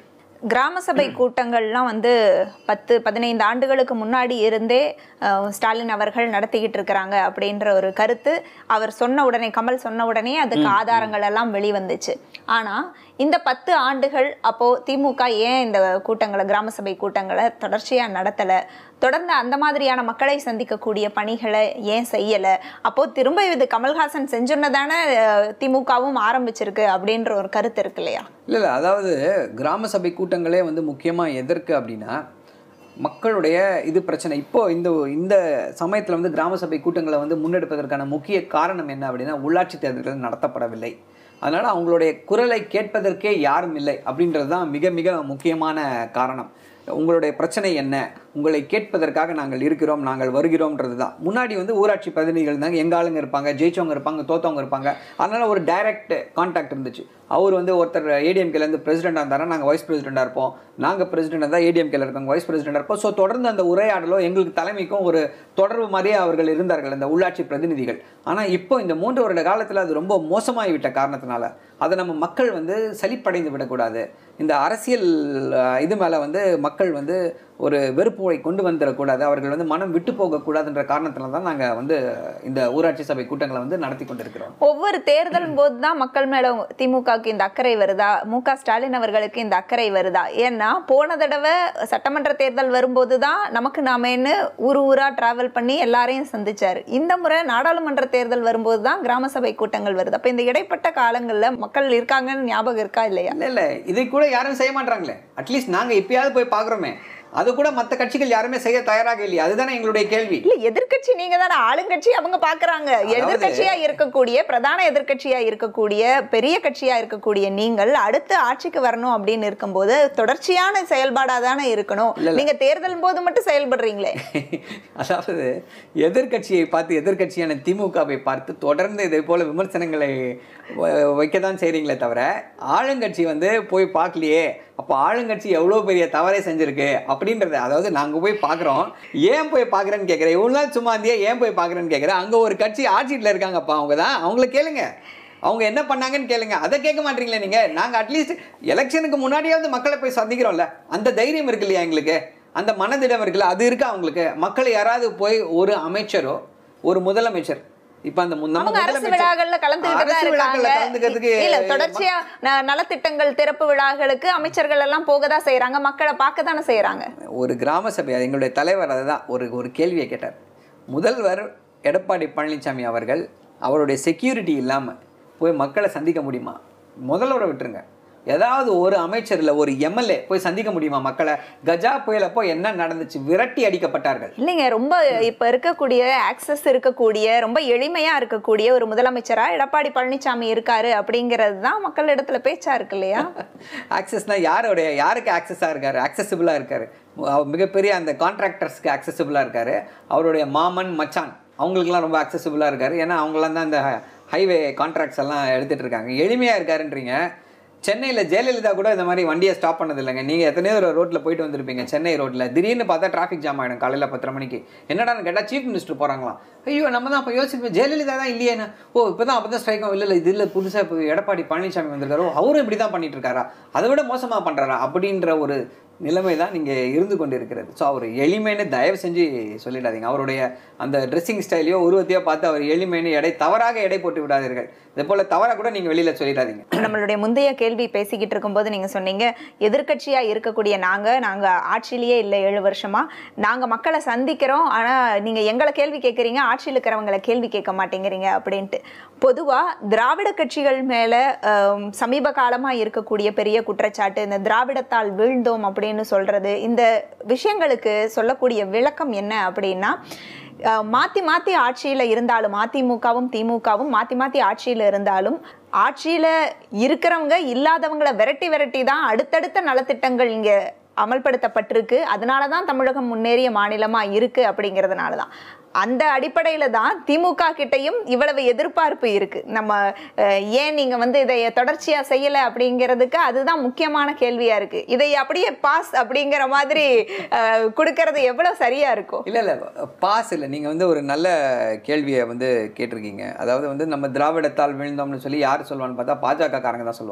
கிராம சபை கூட்டங்கள்லாம் வந்து பத்து பதினைந்து ஆண்டுகளுக்கு முன்னாடி இருந்தே அஹ், ஸ்டாலின் அவர்கள் நடத்திக்கிட்டு இருக்கிறாங்க அப்படின்ற ஒரு கருத்து அவர் சொன்ன உடனே கமல் சொன்ன உடனே அதுக்கு ஆதாரங்கள் எல்லாம் வெளிவந்துச்சு ஆனா இந்த பத்து ஆண்டுகள் அப்போ திமுக ஏன் இந்த கூட்டங்களை கிராம சபை கூட்டங்களை தொடர்ச்சியா நடத்தல தொடர்ந்து அந்த மாதிரியான மக்களை சந்திக்கக்கூடிய பணிகளை ஏன் செய்யல அப்போ திரும்ப இது கமல்ஹாசன் செஞ்சோன்னதானே திமுகவும் ஆரம்பிச்சிருக்கு அப்படின்ற ஒரு கருத்து இருக்கு இல்லையா இல்லை இல்லை அதாவது கிராம சபை கூட்டங்களே வந்து முக்கியமாக எதற்கு அப்படின்னா மக்களுடைய இது பிரச்சனை இப்போ இந்த இந்த சமயத்தில் வந்து கிராம சபை கூட்டங்களை வந்து முன்னெடுப்பதற்கான முக்கிய காரணம் என்ன அப்படின்னா உள்ளாட்சி தேர்தல்கள் நடத்தப்படவில்லை அதனால் அவங்களுடைய குரலை கேட்பதற்கே யாரும் இல்லை அப்படின்றது தான் மிக மிக முக்கியமான காரணம் உங்களுடைய பிரச்சனை என்ன உங்களை கேட்பதற்காக நாங்கள் இருக்கிறோம் நாங்கள் வருகிறோம்ன்றது தான் முன்னாடி வந்து ஊராட்சி பிரதிநிதிகள் இருந்தாங்க எங்க ஆளுங்க இருப்பாங்க ஜெயிச்சவங்க இருப்பாங்க தோத்தவங்க இருப்பாங்க அதனால ஒரு டைரக்ட் கான்டாக்ட் இருந்துச்சு அவர் வந்து ஒருத்தர் ஏடிஎம்கேலேருந்து பிரசிடெண்டாக இருந்தாரா நாங்கள் வைஸ் பிரசிடெண்டாக இருப்போம் நாங்கள் பிரசிடெண்டாக இருந்தால் ஏடிஎம்கேல இருக்காங்க வைஸ் பிரசிடெண்டாக இருப்போம் ஸோ தொடர்ந்து அந்த உரையாடலோ எங்களுக்கு தலைமைக்கும் ஒரு தொடர்பு மாதிரியே அவர்கள் இருந்தார்கள் இந்த உள்ளாட்சி பிரதிநிதிகள் ஆனால் இப்போ இந்த மூன்று வருட காலத்தில் அது ரொம்ப மோசமாகிவிட்ட காரணத்தினால அதை நம்ம மக்கள் வந்து சலிப்படைந்து விடக்கூடாது இந்த அரசியல் அஹ், இது மேலே வந்து மக்கள் வந்து ஒரு வெறுப்புவை கொண்டு வந்துடக்கூடாது அவர்கள் வந்து மனம் விட்டு போகக்கூடாதுன்ற காரணத்தினால தான் நாங்கள் வந்து இந்த ஊராட்சி சபை கூட்டங்களை வந்து நடத்தி கொண்டிருக்கிறோம் ஒவ்வொரு தேர்தல் போது தான் மக்கள் மேல திமுகவுக்கு இந்த அக்கறை வருதா மு க ஸ்டாலின் அவர்களுக்கு இந்த அக்கறை வருதா ஏன்னா போன தடவை சட்டமன்ற தேர்தல் வரும்போது தான் நமக்கு நாமேன்னு ஊர் ஊரா டிராவல் பண்ணி எல்லாரையும் சந்திச்சாரு இந்த முறை நாடாளுமன்ற தேர்தல் வரும்போது தான் கிராம சபை கூட்டங்கள் வருது அப்ப இந்த இடைப்பட்ட காலங்கள்ல மக்கள் இருக்காங்கன்னு ஞாபகம் இருக்கா இல்லையா இல்லை இல்லை இதை கூட யாரும் செய்ய மாட்டாங்களே அட்லீஸ்ட் நாங்கள் இப்பயாவது போய் பார்க்குறோமே அது கூட மற்ற கட்சிகள் யாருமே செய்ய தயாராக இல்லையா அதுதானே எங்களுடைய கேள்வி இல்ல எதிர்க்கட்சி நீங்க தானே ஆளுங்கட்சி அவங்க பாக்குறாங்க எதிர்க்கட்சியா இருக்கக்கூடிய பிரதான எதிர்க்கட்சியா இருக்கக்கூடிய பெரிய கட்சியா இருக்கக்கூடிய நீங்கள் அடுத்து ஆட்சிக்கு வரணும் அப்படின்னு இருக்கும்போது தொடர்ச்சியான செயல்பாடா தானே இருக்கணும் நீங்க தேர்தல் போது மட்டும் செயல்படுறீங்களே அதாவது எதிர்க்கட்சியை பார்த்து எதிர்க்கட்சியான திமுகவை பார்த்து தொடர்ந்து இதே போல விமர்சனங்களை வைக்க தான் செய்கிறீங்களே தவிர ஆளுங்கட்சி வந்து போய் பார்க்கலையே அப்போ ஆளுங்கட்சி எவ்வளோ பெரிய தவறை செஞ்சிருக்கு அப்படின்றத அதாவது நாங்கள் போய் பார்க்குறோம் ஏன் போய் பார்க்குறேன்னு கேட்குறேன் இவ்வளோ நாள் சும்மா இருந்தியே ஏன் போய் பார்க்குறேன்னு கேட்குறேன் அங்கே ஒரு கட்சி ஆட்சியில் இருக்காங்கப்பா அவங்க தான் அவங்கள கேளுங்க அவங்க என்ன பண்ணாங்கன்னு கேளுங்க அதை கேட்க மாட்டீங்களே நீங்க நாங்க அட்லீஸ்ட் எலெக்ஷனுக்கு முன்னாடியாவது மக்களை போய் சந்திக்கிறோம்ல அந்த தைரியம் இருக்கு இல்லையா எங்களுக்கு அந்த மனதிடம் இருக்குல்ல அது இருக்கா அவங்களுக்கு மக்கள் யாராவது போய் ஒரு அமைச்சரோ ஒரு முதலமைச்சர் இப்ப அந்த மு- நம்ம அவங்க அரசு முதலமைச்சர் விழாக்கள்ல கலந்துகிட்டு தான் அரசு இருக்காங்க விழாக்கள்ல கலந்துக்கிறதுக்கு இல்ல தொடர்ச்சியா ந- நலத்திட்டங்கள் திறப்பு விழாக்களுக்கு அமைச்சர்கள் எல்லாம் போக தான் செய்யறாங்க மக்களை பார்க்க தானே செய்யறாங்க ஒரு கிராம சபை அது எங்களுடைய தலைவர் அதுதான் ஒரு ஒரு கேள்வியை கேட்டார் முதல்வர் எடப்பாடி பழனிசாமி அவர்கள் அவருடைய செக்யூரிட்டி இல்லாமல் போய் மக்களை சந்திக்க முடியுமா முதல்வரை விட்டுருங்க ஏதாவது ஒரு அமைச்சர் இல்ல ஒரு எம்எல்ஏ போய் சந்திக்க முடியுமா மக்களை கஜா புயலப்போ என்ன நடந்துச்சு விரட்டி அடிக்கப்பட்டார்கள் இல்லைங்க ரொம்ப இப்ப இருக்கக்கூடிய ஆக்சஸ் இருக்கக்கூடிய ரொம்ப எளிமையா இருக்கக்கூடிய ஒரு முதலமைச்சரா எடப்பாடி பழனிசாமி இருக்காரு அப்படிங்கிறது தான் மக்கள் இடத்துல பேச்சா இருக்கு இல்லையா ஆக்சஸ்னா யாருடைய யாருக்கு ஆக்சஸாக இருக்காரு ஆக்சசிபிளாக இருக்காரு அவர் மிகப்பெரிய அந்த கான்ட்ராக்டர்ஸ்க்கு ஆக்சசிபிளாக இருக்காரு அவருடைய மாமன் மச்சான் அவங்களுக்குலாம் ரொம்ப ஆக்சசிபிளாக இருக்காரு ஏன்னா அவங்களாம் தான் இந்த ஹைவே கான்ட்ராக்ட்ஸ் எல்லாம் எடுத்துட்டு இருக்காங்க எளிமையாக இருக்காருன்றீங்க சென்னையில் ஜெயலலிதா கூட இந்த மாதிரி வண்டியை ஸ்டாப் பண்ணது இல்லைங்க நீங்கள் எத்தனையோ ஒரு ரோட்டில் போயிட்டு வந்திருப்பீங்க சென்னை ரோட்டில் திடீர்னு பார்த்தா டிராஃபிக் ஜாம் ஆகிடும் காலையில் பத்தரை மணிக்கு என்னடான்னு கேட்டால் சீஃப் மினிஸ்டர் போகிறாங்களாம் ஐயோ நம்ம தான் அப்போ யோசிப்போம் ஜெயலலிதா தான் இல்லையேன்னு ஓ இப்போ தான் அப்போ தான் ஸ்ட்ரைக்கும் இல்லை இல்லை இது இல்லை புதுசாக இப்போ எடப்பாடி பழனிசாமி வந்திருக்காரு ஓ, அவரும் இப்படி தான் பண்ணிட்டு இருக்காரா அதை விட மோசமாக பண்ணுறாரா அப்படின்ற ஒரு நிலைமை தான் நீங்கள் இருந்து கொண்டு இருக்கிறது ஸோ அவர் எளிமைன்னு தயவு செஞ்சு சொல்லிடாதீங்க அவருடைய அந்த ட்ரெஸ்ஸிங் ஸ்டைலையோ உருவத்தையோ பார்த்து அவர் எளிமைன்னு எடை தவறாக எடை போட்டு விடாதீர்கள் இதே போல் தவறாக கூட நீங்கள் வெளியில் சொல்லிடாதீங்க நம்மளுடைய முந்தைய கேள்வி பேசிக்கிட்டு இருக்கும்போது நீங்க சொன்னீங்க எதிர்க்கட்சியா இருக்கக்கூடிய நாங்க நாங்க ஆட்சியிலேயே இல்லை ஏழு வருஷமா நாங்க மக்களை சந்திக்கிறோம் ஆனா நீங்க எங்களை கேள்வி கேட்குறீங்க ஆட்சியில் இருக்கிறவங்களை கேள்வி கேட்க மாட்டேங்கிறீங்க அப்படின்ட்டு பொதுவா திராவிட கட்சிகள் மேல ஆம், சமீப காலமா இருக்கக்கூடிய பெரிய குற்றச்சாட்டு இந்த திராவிடத்தால் வீழ்ந்தோம் அப்படின்னு சொல்றது இந்த விஷயங்களுக்கு சொல்லக்கூடிய விளக்கம் என்ன அப்படின்னா அஹ் மாத்தி மாத்தி ஆட்சியில இருந்தாலும் அதிமுகவும் திமுகவும் மாத்தி மாத்தி ஆட்சியில இருந்தாலும் ஆட்சியில இருக்கிறவங்க இல்லாதவங்களை விரட்டி விரட்டி தான் அடுத்தடுத்த நலத்திட்டங்கள் இங்க அமல்படுத்தப்பட்டிருக்கு அதனால தான் தமிழகம் முன்னேறிய மாநிலமா இருக்கு அப்படிங்கிறதுனால தான் அந்த அடிப்படையில தான் திமுக கிட்டையும் இவ்வளவு எதிர்பார்ப்பு இருக்கு நம்ம அஹ், ஏன் நீங்க வந்து இதை தொடர்ச்சியா செய்யல அப்படிங்கிறதுக்கு அதுதான் முக்கியமான கேள்வியா இருக்கு இதை அப்படியே பாஸ் அப்படிங்கிற மாதிரி அஹ், கொடுக்கறது எவ்வளவு சரியா இருக்கும் இல்லை இல்லை பாஸ் இல்லை நீங்கள் வந்து ஒரு நல்ல கேள்வியை வந்து கேட்டிருக்கீங்க அதாவது வந்து நம்ம திராவிடத்தால் விழுந்தோம்னு சொல்லி யார் சொல்லுவான்னு பார்த்தா பாஜக காரங்க தான் சொல்லுவாங்க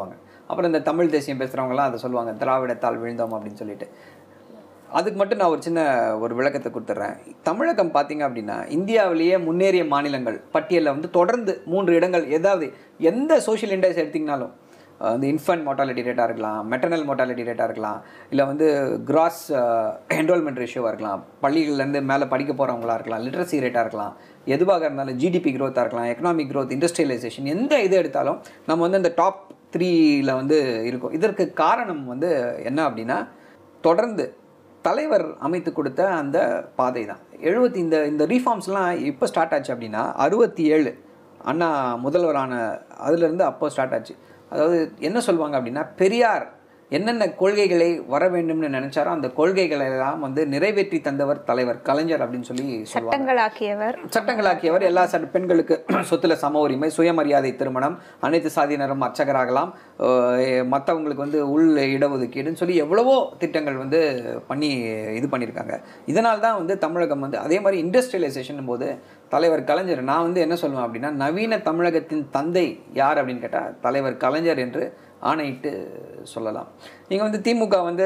அப்புறம் இந்த தமிழ் தேசியம் பேசுகிறவங்கலாம் அதை சொல்லுவாங்க திராவிடத்தால் விழுந்தோம் அப்படின்னு சொல்லிட்டு அதுக்கு மட்டும் நான் ஒரு சின்ன ஒரு விளக்கத்தை கொடுத்துட்றேன் தமிழகம் பார்த்தீங்க அப்படின்னா இந்தியாவிலேயே முன்னேறிய மாநிலங்கள் பட்டியலில் வந்து தொடர்ந்து மூன்று இடங்கள் ஏதாவது எந்த சோஷியல் இண்டெக்ஸ் எடுத்திங்கனாலும் அந்த இன்ஃபன்ட் மோட்டாலிட்டி ரேட்டாக இருக்கலாம் மெட்டர்னல் மோட்டாலிட்டி ரேட்டாக இருக்கலாம் இல்லை வந்து கிராஸ் என்ரோல்மெண்ட் ரேஷியோவாக இருக்கலாம் பள்ளிகள்லேருந்து மேலே படிக்க போகிறவங்களா இருக்கலாம் லிட்ரஸி ரேட்டாக இருக்கலாம் எதுவாக இருந்தாலும் ஜிடிபி growth-ஆ இருக்கலாம் எக்கனாமிக் growth இண்டஸ்ட்ரியலைசேஷன் எந்த இது எடுத்தாலும் நம்ம வந்து இந்த டாப் த்ரீயில் வந்து இருக்கோம் இதற்கு காரணம் வந்து என்ன அப்படின்னா தொடர்ந்து தலைவர் அமைத்து கொடுத்த அந்த பாதை தான் எழுபத்தி இந்த இந்த ரீஃபார்ம்ஸ்லாம் எப்போ ஸ்டார்ட் ஆச்சு அப்படின்னா அறுபத்தி ஏழு அண்ணா முதல்வரான அதுலேருந்து அப்போ ஸ்டார்ட் ஆச்சு அதாவது என்ன சொல்லுவாங்க அப்படின்னா பெரியார் என்னென்ன கொள்கைகளை வர வேண்டும்னு நினைச்சாரோ அந்த கொள்கைகளை எல்லாம் வந்து நிறைவேற்றி தந்தவர் தலைவர் கலைஞர் அப்படின்னு சொல்லி சொல்லுவாங்க சட்டங்களாக்கியவர் சட்டங்களாக்கியவர் எல்லா சட்ட பெண்களுக்கு சொத்துல சம உரிமை சுயமரியாதை திருமணம் அனைத்து சாதியினரும் அர்ச்சகராகலாம் அஹ் மத்தவங்களுக்கு வந்து உள் இடஒதுக்கீடுன்னு சொல்லி எவ்வளவோ திட்டங்கள் வந்து பண்ணி இது பண்ணியிருக்காங்க இதனால தான் வந்து தமிழகம் வந்து அதே மாதிரி இண்டஸ்ட்ரியலைசேஷன் போது தலைவர் கலைஞர் நான் வந்து என்ன சொல்லுவேன் அப்படின்னா நவீன தமிழகத்தின் தந்தை யார் அப்படின்னு கேட்டால் தலைவர் கலைஞர் என்று ஆணையிட்டு சொல்லலாம் நீங்கள் வந்து திமுக வந்து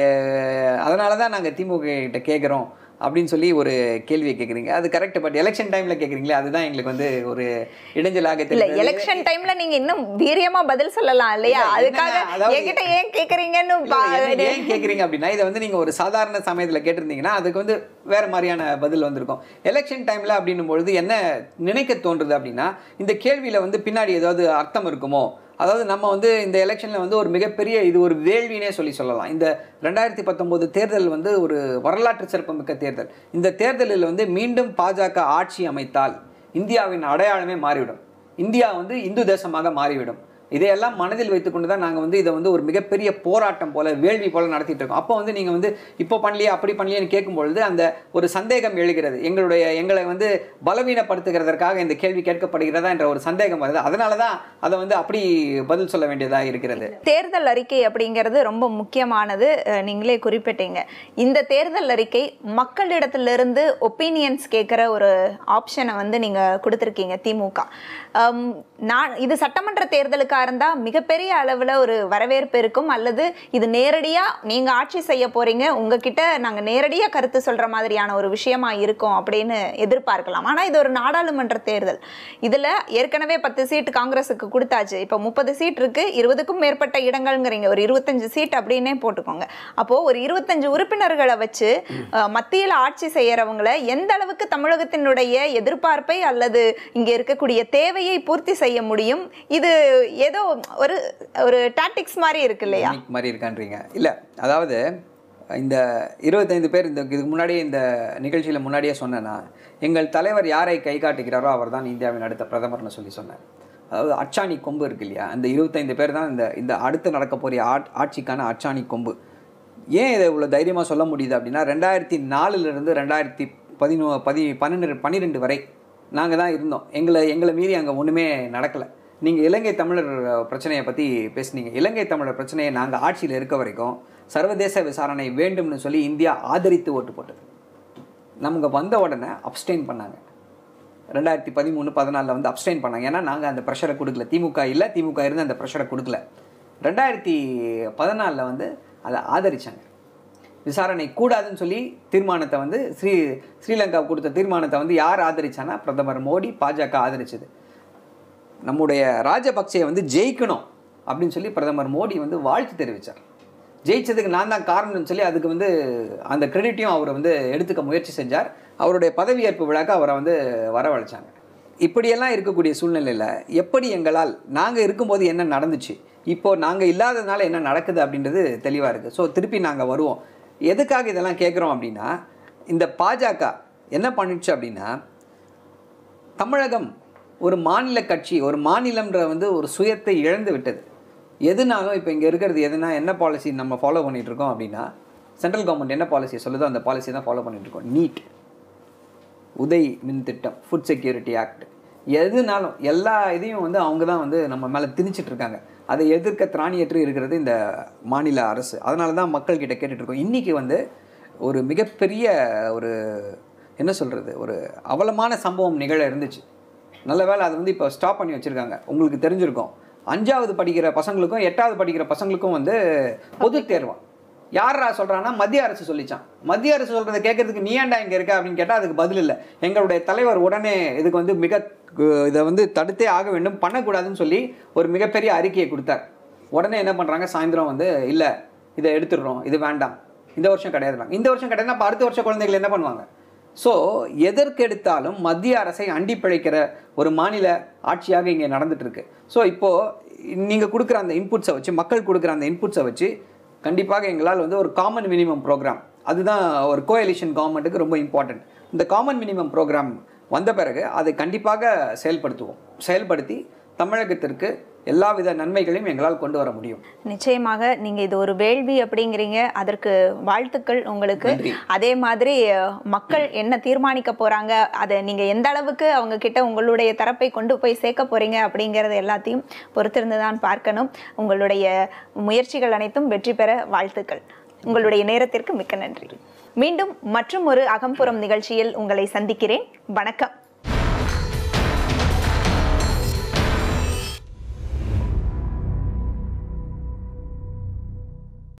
அதனால தான் நாங்கள் திமுக கிட்ட கேட்குறோம் அப்படின்னு சொல்லி ஒரு கேள்வியை கேட்குறீங்க அது கரெக்ட் பட் எலெக்ஷன் டைமில் கேட்குறீங்களே அதுதான் எங்களுக்கு வந்து ஒரு இடைஞ்சலாக இல்ல தெரியுது எலெக்ஷன் டைம்ல நீங்க இன்னும் வீரியமா பதில் சொல்லலாம் இல்லையா இல்ல, அதுக்காக என்னன்னா, அதாவது- என்கிட்ட ஏன் கேக்குறீங்கன்னு இல்ல, பா- என்ன- ஏன் கேக்குறீங்க அப்படின்னா இதை வந்து நீங்க ஒரு சாதாரண சமயத்துல கேட்டிருந்தீங்கன்னா அதுக்கு வந்து வேற மாதிரியான பதில் வந்திருக்கும் எலெக்ஷன் டைம்ல அப்படின்னும் பொழுது என்ன நினைக்க தோன்றுது அப்படின்னா இந்த கேள்வியில வந்து பின்னாடி ஏதாவது அர்த்தம் இருக்குமோ அதாவது நம்ம வந்து இந்த எலெக்ஷன்ல வந்து ஒரு மிகப்பெரிய இது ஒரு வேள்வினே சொல்லி சொல்லலாம் இந்த ரெண்டாயிரத்தி பத்தொன்பது தேர்தல் வந்து ஒரு வரலாற்று சிறப்புமிக்க தேர்தல் இந்த தேர்தலில் வந்து மீண்டும் பாஜக ஆட்சி அமைத்தால் இந்தியாவின் அடையாளமே மாறிவிடும் இந்தியா வந்து இந்து தேசமாக மாறிவிடும் இதையெல்லாம் மனதில் வைத்துக்கொண்டு தான் நாங்கள் வந்து இதை வந்து ஒரு மிகப்பெரிய போராட்டம் போல வேள்வி போல நடத்திட்டு இருக்கோம் அப்போ வந்து நீங்கள் வந்து இப்போ பண்ணலையே அப்படி பண்ணலையேன்னு கேட்கும்பொழுது அந்த ஒரு சந்தேகம் எழுகிறது எங்களுடைய எங்களை வந்து பலவீனப்படுத்துகிறதற்காக இந்த கேள்வி கேட்கப்படுகிறதா என்ற ஒரு சந்தேகம் வருது அதனால தான் அதை வந்து அப்படி பதில் சொல்ல வேண்டியதாக இருக்கிறது தேர்தல் அறிக்கை அப்படிங்கிறது ரொம்ப முக்கியமானது அஹ், நீங்களே குறிப்பிட்டீங்க இந்த தேர்தல் அறிக்கை மக்களிடத்திலிருந்து ஒப்பீனியன்ஸ் கேட்குற ஒரு ஆப்ஷனை வந்து நீங்க கொடுத்துருக்கீங்க திமுக அம், நான் இது சட்டமன்ற தேர்தலுக்கா இருந்தா மிகப்பெரிய அளவுல ஒரு வரவேற்பு இருக்கும் அல்லது இது நேரடியா நீங்க ஆட்சி செய்ய போறீங்க உங்ககிட்ட நாங்க நேரடியா கருத்து சொல்ற மாதிரியான ஒரு விஷயமா இருக்கும் அப்படின்னு எதிர்பார்க்கலாம் ஆனா இது ஒரு நாடாளுமன்ற தேர்தல் இதுல ஏற்கனவே பத்து சீட் காங்கிரஸுக்கு கொடுத்தாச்சு இப்போ முப்பது சீட் இருக்கு இருபதுக்கும் மேற்பட்ட இடங்கள்ங்கிறீங்க ஒரு இருபத்தஞ்சு சீட் அப்படின்னே போட்டுக்கோங்க அப்போ ஒரு இருபத்தஞ்சு உறுப்பினர்களை வச்சு அஹ், மத்தியில ஆட்சி செய்யறவங்கள எந்த அளவுக்கு தமிழகத்தினுடைய எதிர்பார்ப்பை அல்லது இங்க இருக்கக்கூடிய தேவையை பூர்த்தி செய்ய முடியும் இது ஏதோ ஒரு ஒரு டாக்டிக்ஸ் மாதிரி இருக்கு இல்லையா Gimmick மாதிரி இருக்கான்றீங்க இல்லை அதாவது இந்த இருபத்தைந்து பேர் இந்த இதுக்கு முன்னாடியே இந்த நிகழ்ச்சியில் முன்னாடியே சொன்னேன்னா எங்கள் தலைவர் யாரை கை காட்டுகிறாரோ அவர் தான் இந்தியாவின் அடுத்த பிரதமர்னு சொல்லி சொன்னேன் அதாவது அச்சாணி கொம்பு இருக்கு இல்லையா அந்த இருபத்தைந்து பேர் தான் இந்த இந்த அடுத்து நடக்க போகிற ஆட் ஆட்சிக்கான அச்சாணி கொம்பு ஏன் இதை இவ்வளோ தைரியமாக சொல்ல முடியுது அப்படின்னா ரெண்டாயிரத்தி நாலுலேருந்து ரெண்டாயிரத்தி பதினோ பதி பன்னெண்டு பன்னிரெண்டு வரை நாங்கள் தான் இருந்தோம் எங்களை எங்களை மீறி அங்கே ஒன்றுமே நடக்கலை நீங்கள் இலங்கை தமிழர் பிரச்சனையை பற்றி பேசுனீங்க இலங்கை தமிழர் பிரச்சனையை நாங்கள் ஆட்சியில் இருக்க வரைக்கும் சர்வதேச விசாரணை வேண்டும்னு சொல்லி இந்தியா ஆதரித்து ஓட்டு போட்டது நமக்கு வந்த உடனே அப்ஸ்டெயின் பண்ணாங்க ரெண்டாயிரத்தி பதிமூணு பதினாலில் வந்து அப்ஸ்டெயின் பண்ணாங்க ஏன்னா நாங்கள் அந்த ப்ரெஷரை கொடுக்கல திமுக இல்லை திமுக இருந்து அந்த ப்ரெஷரை கொடுக்கல ரெண்டாயிரத்தி பதினாலில் வந்து அதை ஆதரிச்சாங்க விசாரணை கூடாதுன்னு சொல்லி தீர்மானத்தை வந்து ஸ்ரீ ஸ்ரீலங்கா கொடுத்த தீர்மானத்தை வந்து யார் ஆதரிச்சானா பிரதமர் மோடி பாஜக ஆதரிச்சது நம்முடைய ராஜபக்சே வந்து ஜெயிக்கணும் அப்படின்னு சொல்லி பிரதமர் மோடி வந்து வாழ்த்து தெரிவித்தார் ஜெயிச்சதுக்கு நான் தான் காரணம்னு சொல்லி அதுக்கு வந்து அந்த கிரெடிட்டையும் அவர் வந்து எடுத்துக்க முயற்சி செஞ்சார் அவருடைய பதவியேற்பு விழாக்கு அவரை வந்து வரவழைச்சாங்க இப்படியெல்லாம் இருக்கக்கூடிய சூழ்நிலையில் எப்படி எங்களால் நாங்கள் இருக்கும்போது என்ன நடந்துச்சு இப்போ நாங்கள் இல்லாததுனால என்ன நடக்குது அப்படின்றது தெளிவாக இருக்குது ஸோ திருப்பி நாங்கள் வருவோம் எதுக்காக இதெல்லாம் கேட்குறோம் அப்படின்னா இந்த பாஜக என்ன பண்ணிடுச்சு அப்படின்னா தமிழகம் ஒரு மாநில கட்சி ஒரு மாநிலம்ன்ற வந்து ஒரு சுயத்தை இழந்து விட்டது எதுனாலும் இப்போ இங்கே இருக்கிறது எதுனா என்ன பாலிசி நம்ம ஃபாலோ பண்ணிட்டு இருக்கோம் அப்படின்னா சென்ட்ரல் கவர்மெண்ட் என்ன பாலிசி சொல்லுதோ அந்த பாலிசி தான் ஃபாலோ பண்ணிட்டு இருக்கோம் நீட் உதய் மின் திட்டம் ஃபுட் செக்யூரிட்டி ஆக்ட் எதுனாலும் எல்லா இதையும் வந்து அவங்க தான் வந்து நம்ம மேலே திணிச்சிட்டு இருக்காங்க அதை எதிர்க்க திராணியற்று இருக்கிறது இந்த மாநில அரசு அதனால தான் மக்கள்கிட்ட கேட்டுட்டு இருக்கோம் இன்றைக்கி வந்து ஒரு மிகப்பெரிய ஒரு என்ன சொல்கிறது ஒரு அவலமான சம்பவம் நிகழ இருந்துச்சு நல்ல வேளை அது வந்து இப்போ ஸ்டாப் பண்ணி வச்சுருக்காங்க உங்களுக்கு தெரிஞ்சிருக்கும் அஞ்சாவது படிக்கிற பசங்களுக்கும் எட்டாவது படிக்கிற பசங்களுக்கும் வந்து பொது தேர்வா யாரா சொல்றான்னா மத்திய அரசு சொல்லிச்சான் மத்திய அரசு சொல்றதை கேட்கறதுக்கு நீ ஏன்டா இங்க இருக்க அப்படின்னு கேட்டா அதுக்கு பதில் இல்லை எங்களுடைய தலைவர் உடனே இதுக்கு வந்து மிக அஹ், இதை வந்து தடுத்தே ஆக வேண்டும் பண்ணக்கூடாதுன்னு சொல்லி ஒரு மிகப்பெரிய அறிக்கையை கொடுத்தார் உடனே என்ன பண்றாங்க சாயந்தரம் வந்து இல்ல இதை எடுத்துடுறோம் இது வேண்டாம் இந்த வருஷம் கிடையாது இந்த வருஷம் கிடையாதுன்னா அப்ப அடுத்த வருஷம் குழந்தைகள் என்ன பண்ணுவாங்க ஸோ எதற்கெடுத்தாலும் மத்திய அரசை அண்டி பிழைக்கிற ஒரு மாநில ஆட்சியாக இங்கே நடந்துட்டு இருக்கு ஸோ இப்போ நீங்கள் கொடுக்குற அந்த இன்புட்ஸை வச்சு மக்கள் கொடுக்குற அந்த இன்புட்ஸை வச்சு கண்டிப்பாக எங்களால் வந்து ஒரு காமன் மினிமம் ப்ரோக்ராம் அதுதான் ஒரு கோஎலிஷன் கவர்மெண்ட்டுக்கு ரொம்ப இம்பார்ட்டன்ட் இந்த காமன் மினிமம் ப்ரோக்ராம் வந்த பிறகு அதை கண்டிப்பாக செயல்படுத்துவோம் செயல்படுத்தி தமிழகத்திற்கு எல்லாவித நன்மைகளையும் எங்களால் கொண்டு வர முடியும் நிச்சயமாக நீங்க இது ஒரு வேள்வி அப்படிங்கிறீங்க அதற்கு வாழ்த்துக்கள் உங்களுக்கு நன்றி. அதே மாதிரி அஹ், மக்கள் என்ன தீர்மானிக்க போறாங்க அதை நீங்க எந்த அளவுக்கு அவங்க கிட்ட உங்களுடைய தரப்பை கொண்டு போய் சேர்க்க போறீங்க அப்படிங்கறது எல்லாத்தையும் பொறுத்திருந்து தான் பார்க்கணும் உங்களுடைய முயற்சிகள் அனைத்தும் வெற்றி பெற வாழ்த்துக்கள் உங்களுடைய நேரத்திற்கு மிக்க நன்றி மீண்டும் மற்றும் ஒரு அகம்புறம் நிகழ்ச்சியில் உங்களை சந்திக்கிறேன் வணக்கம்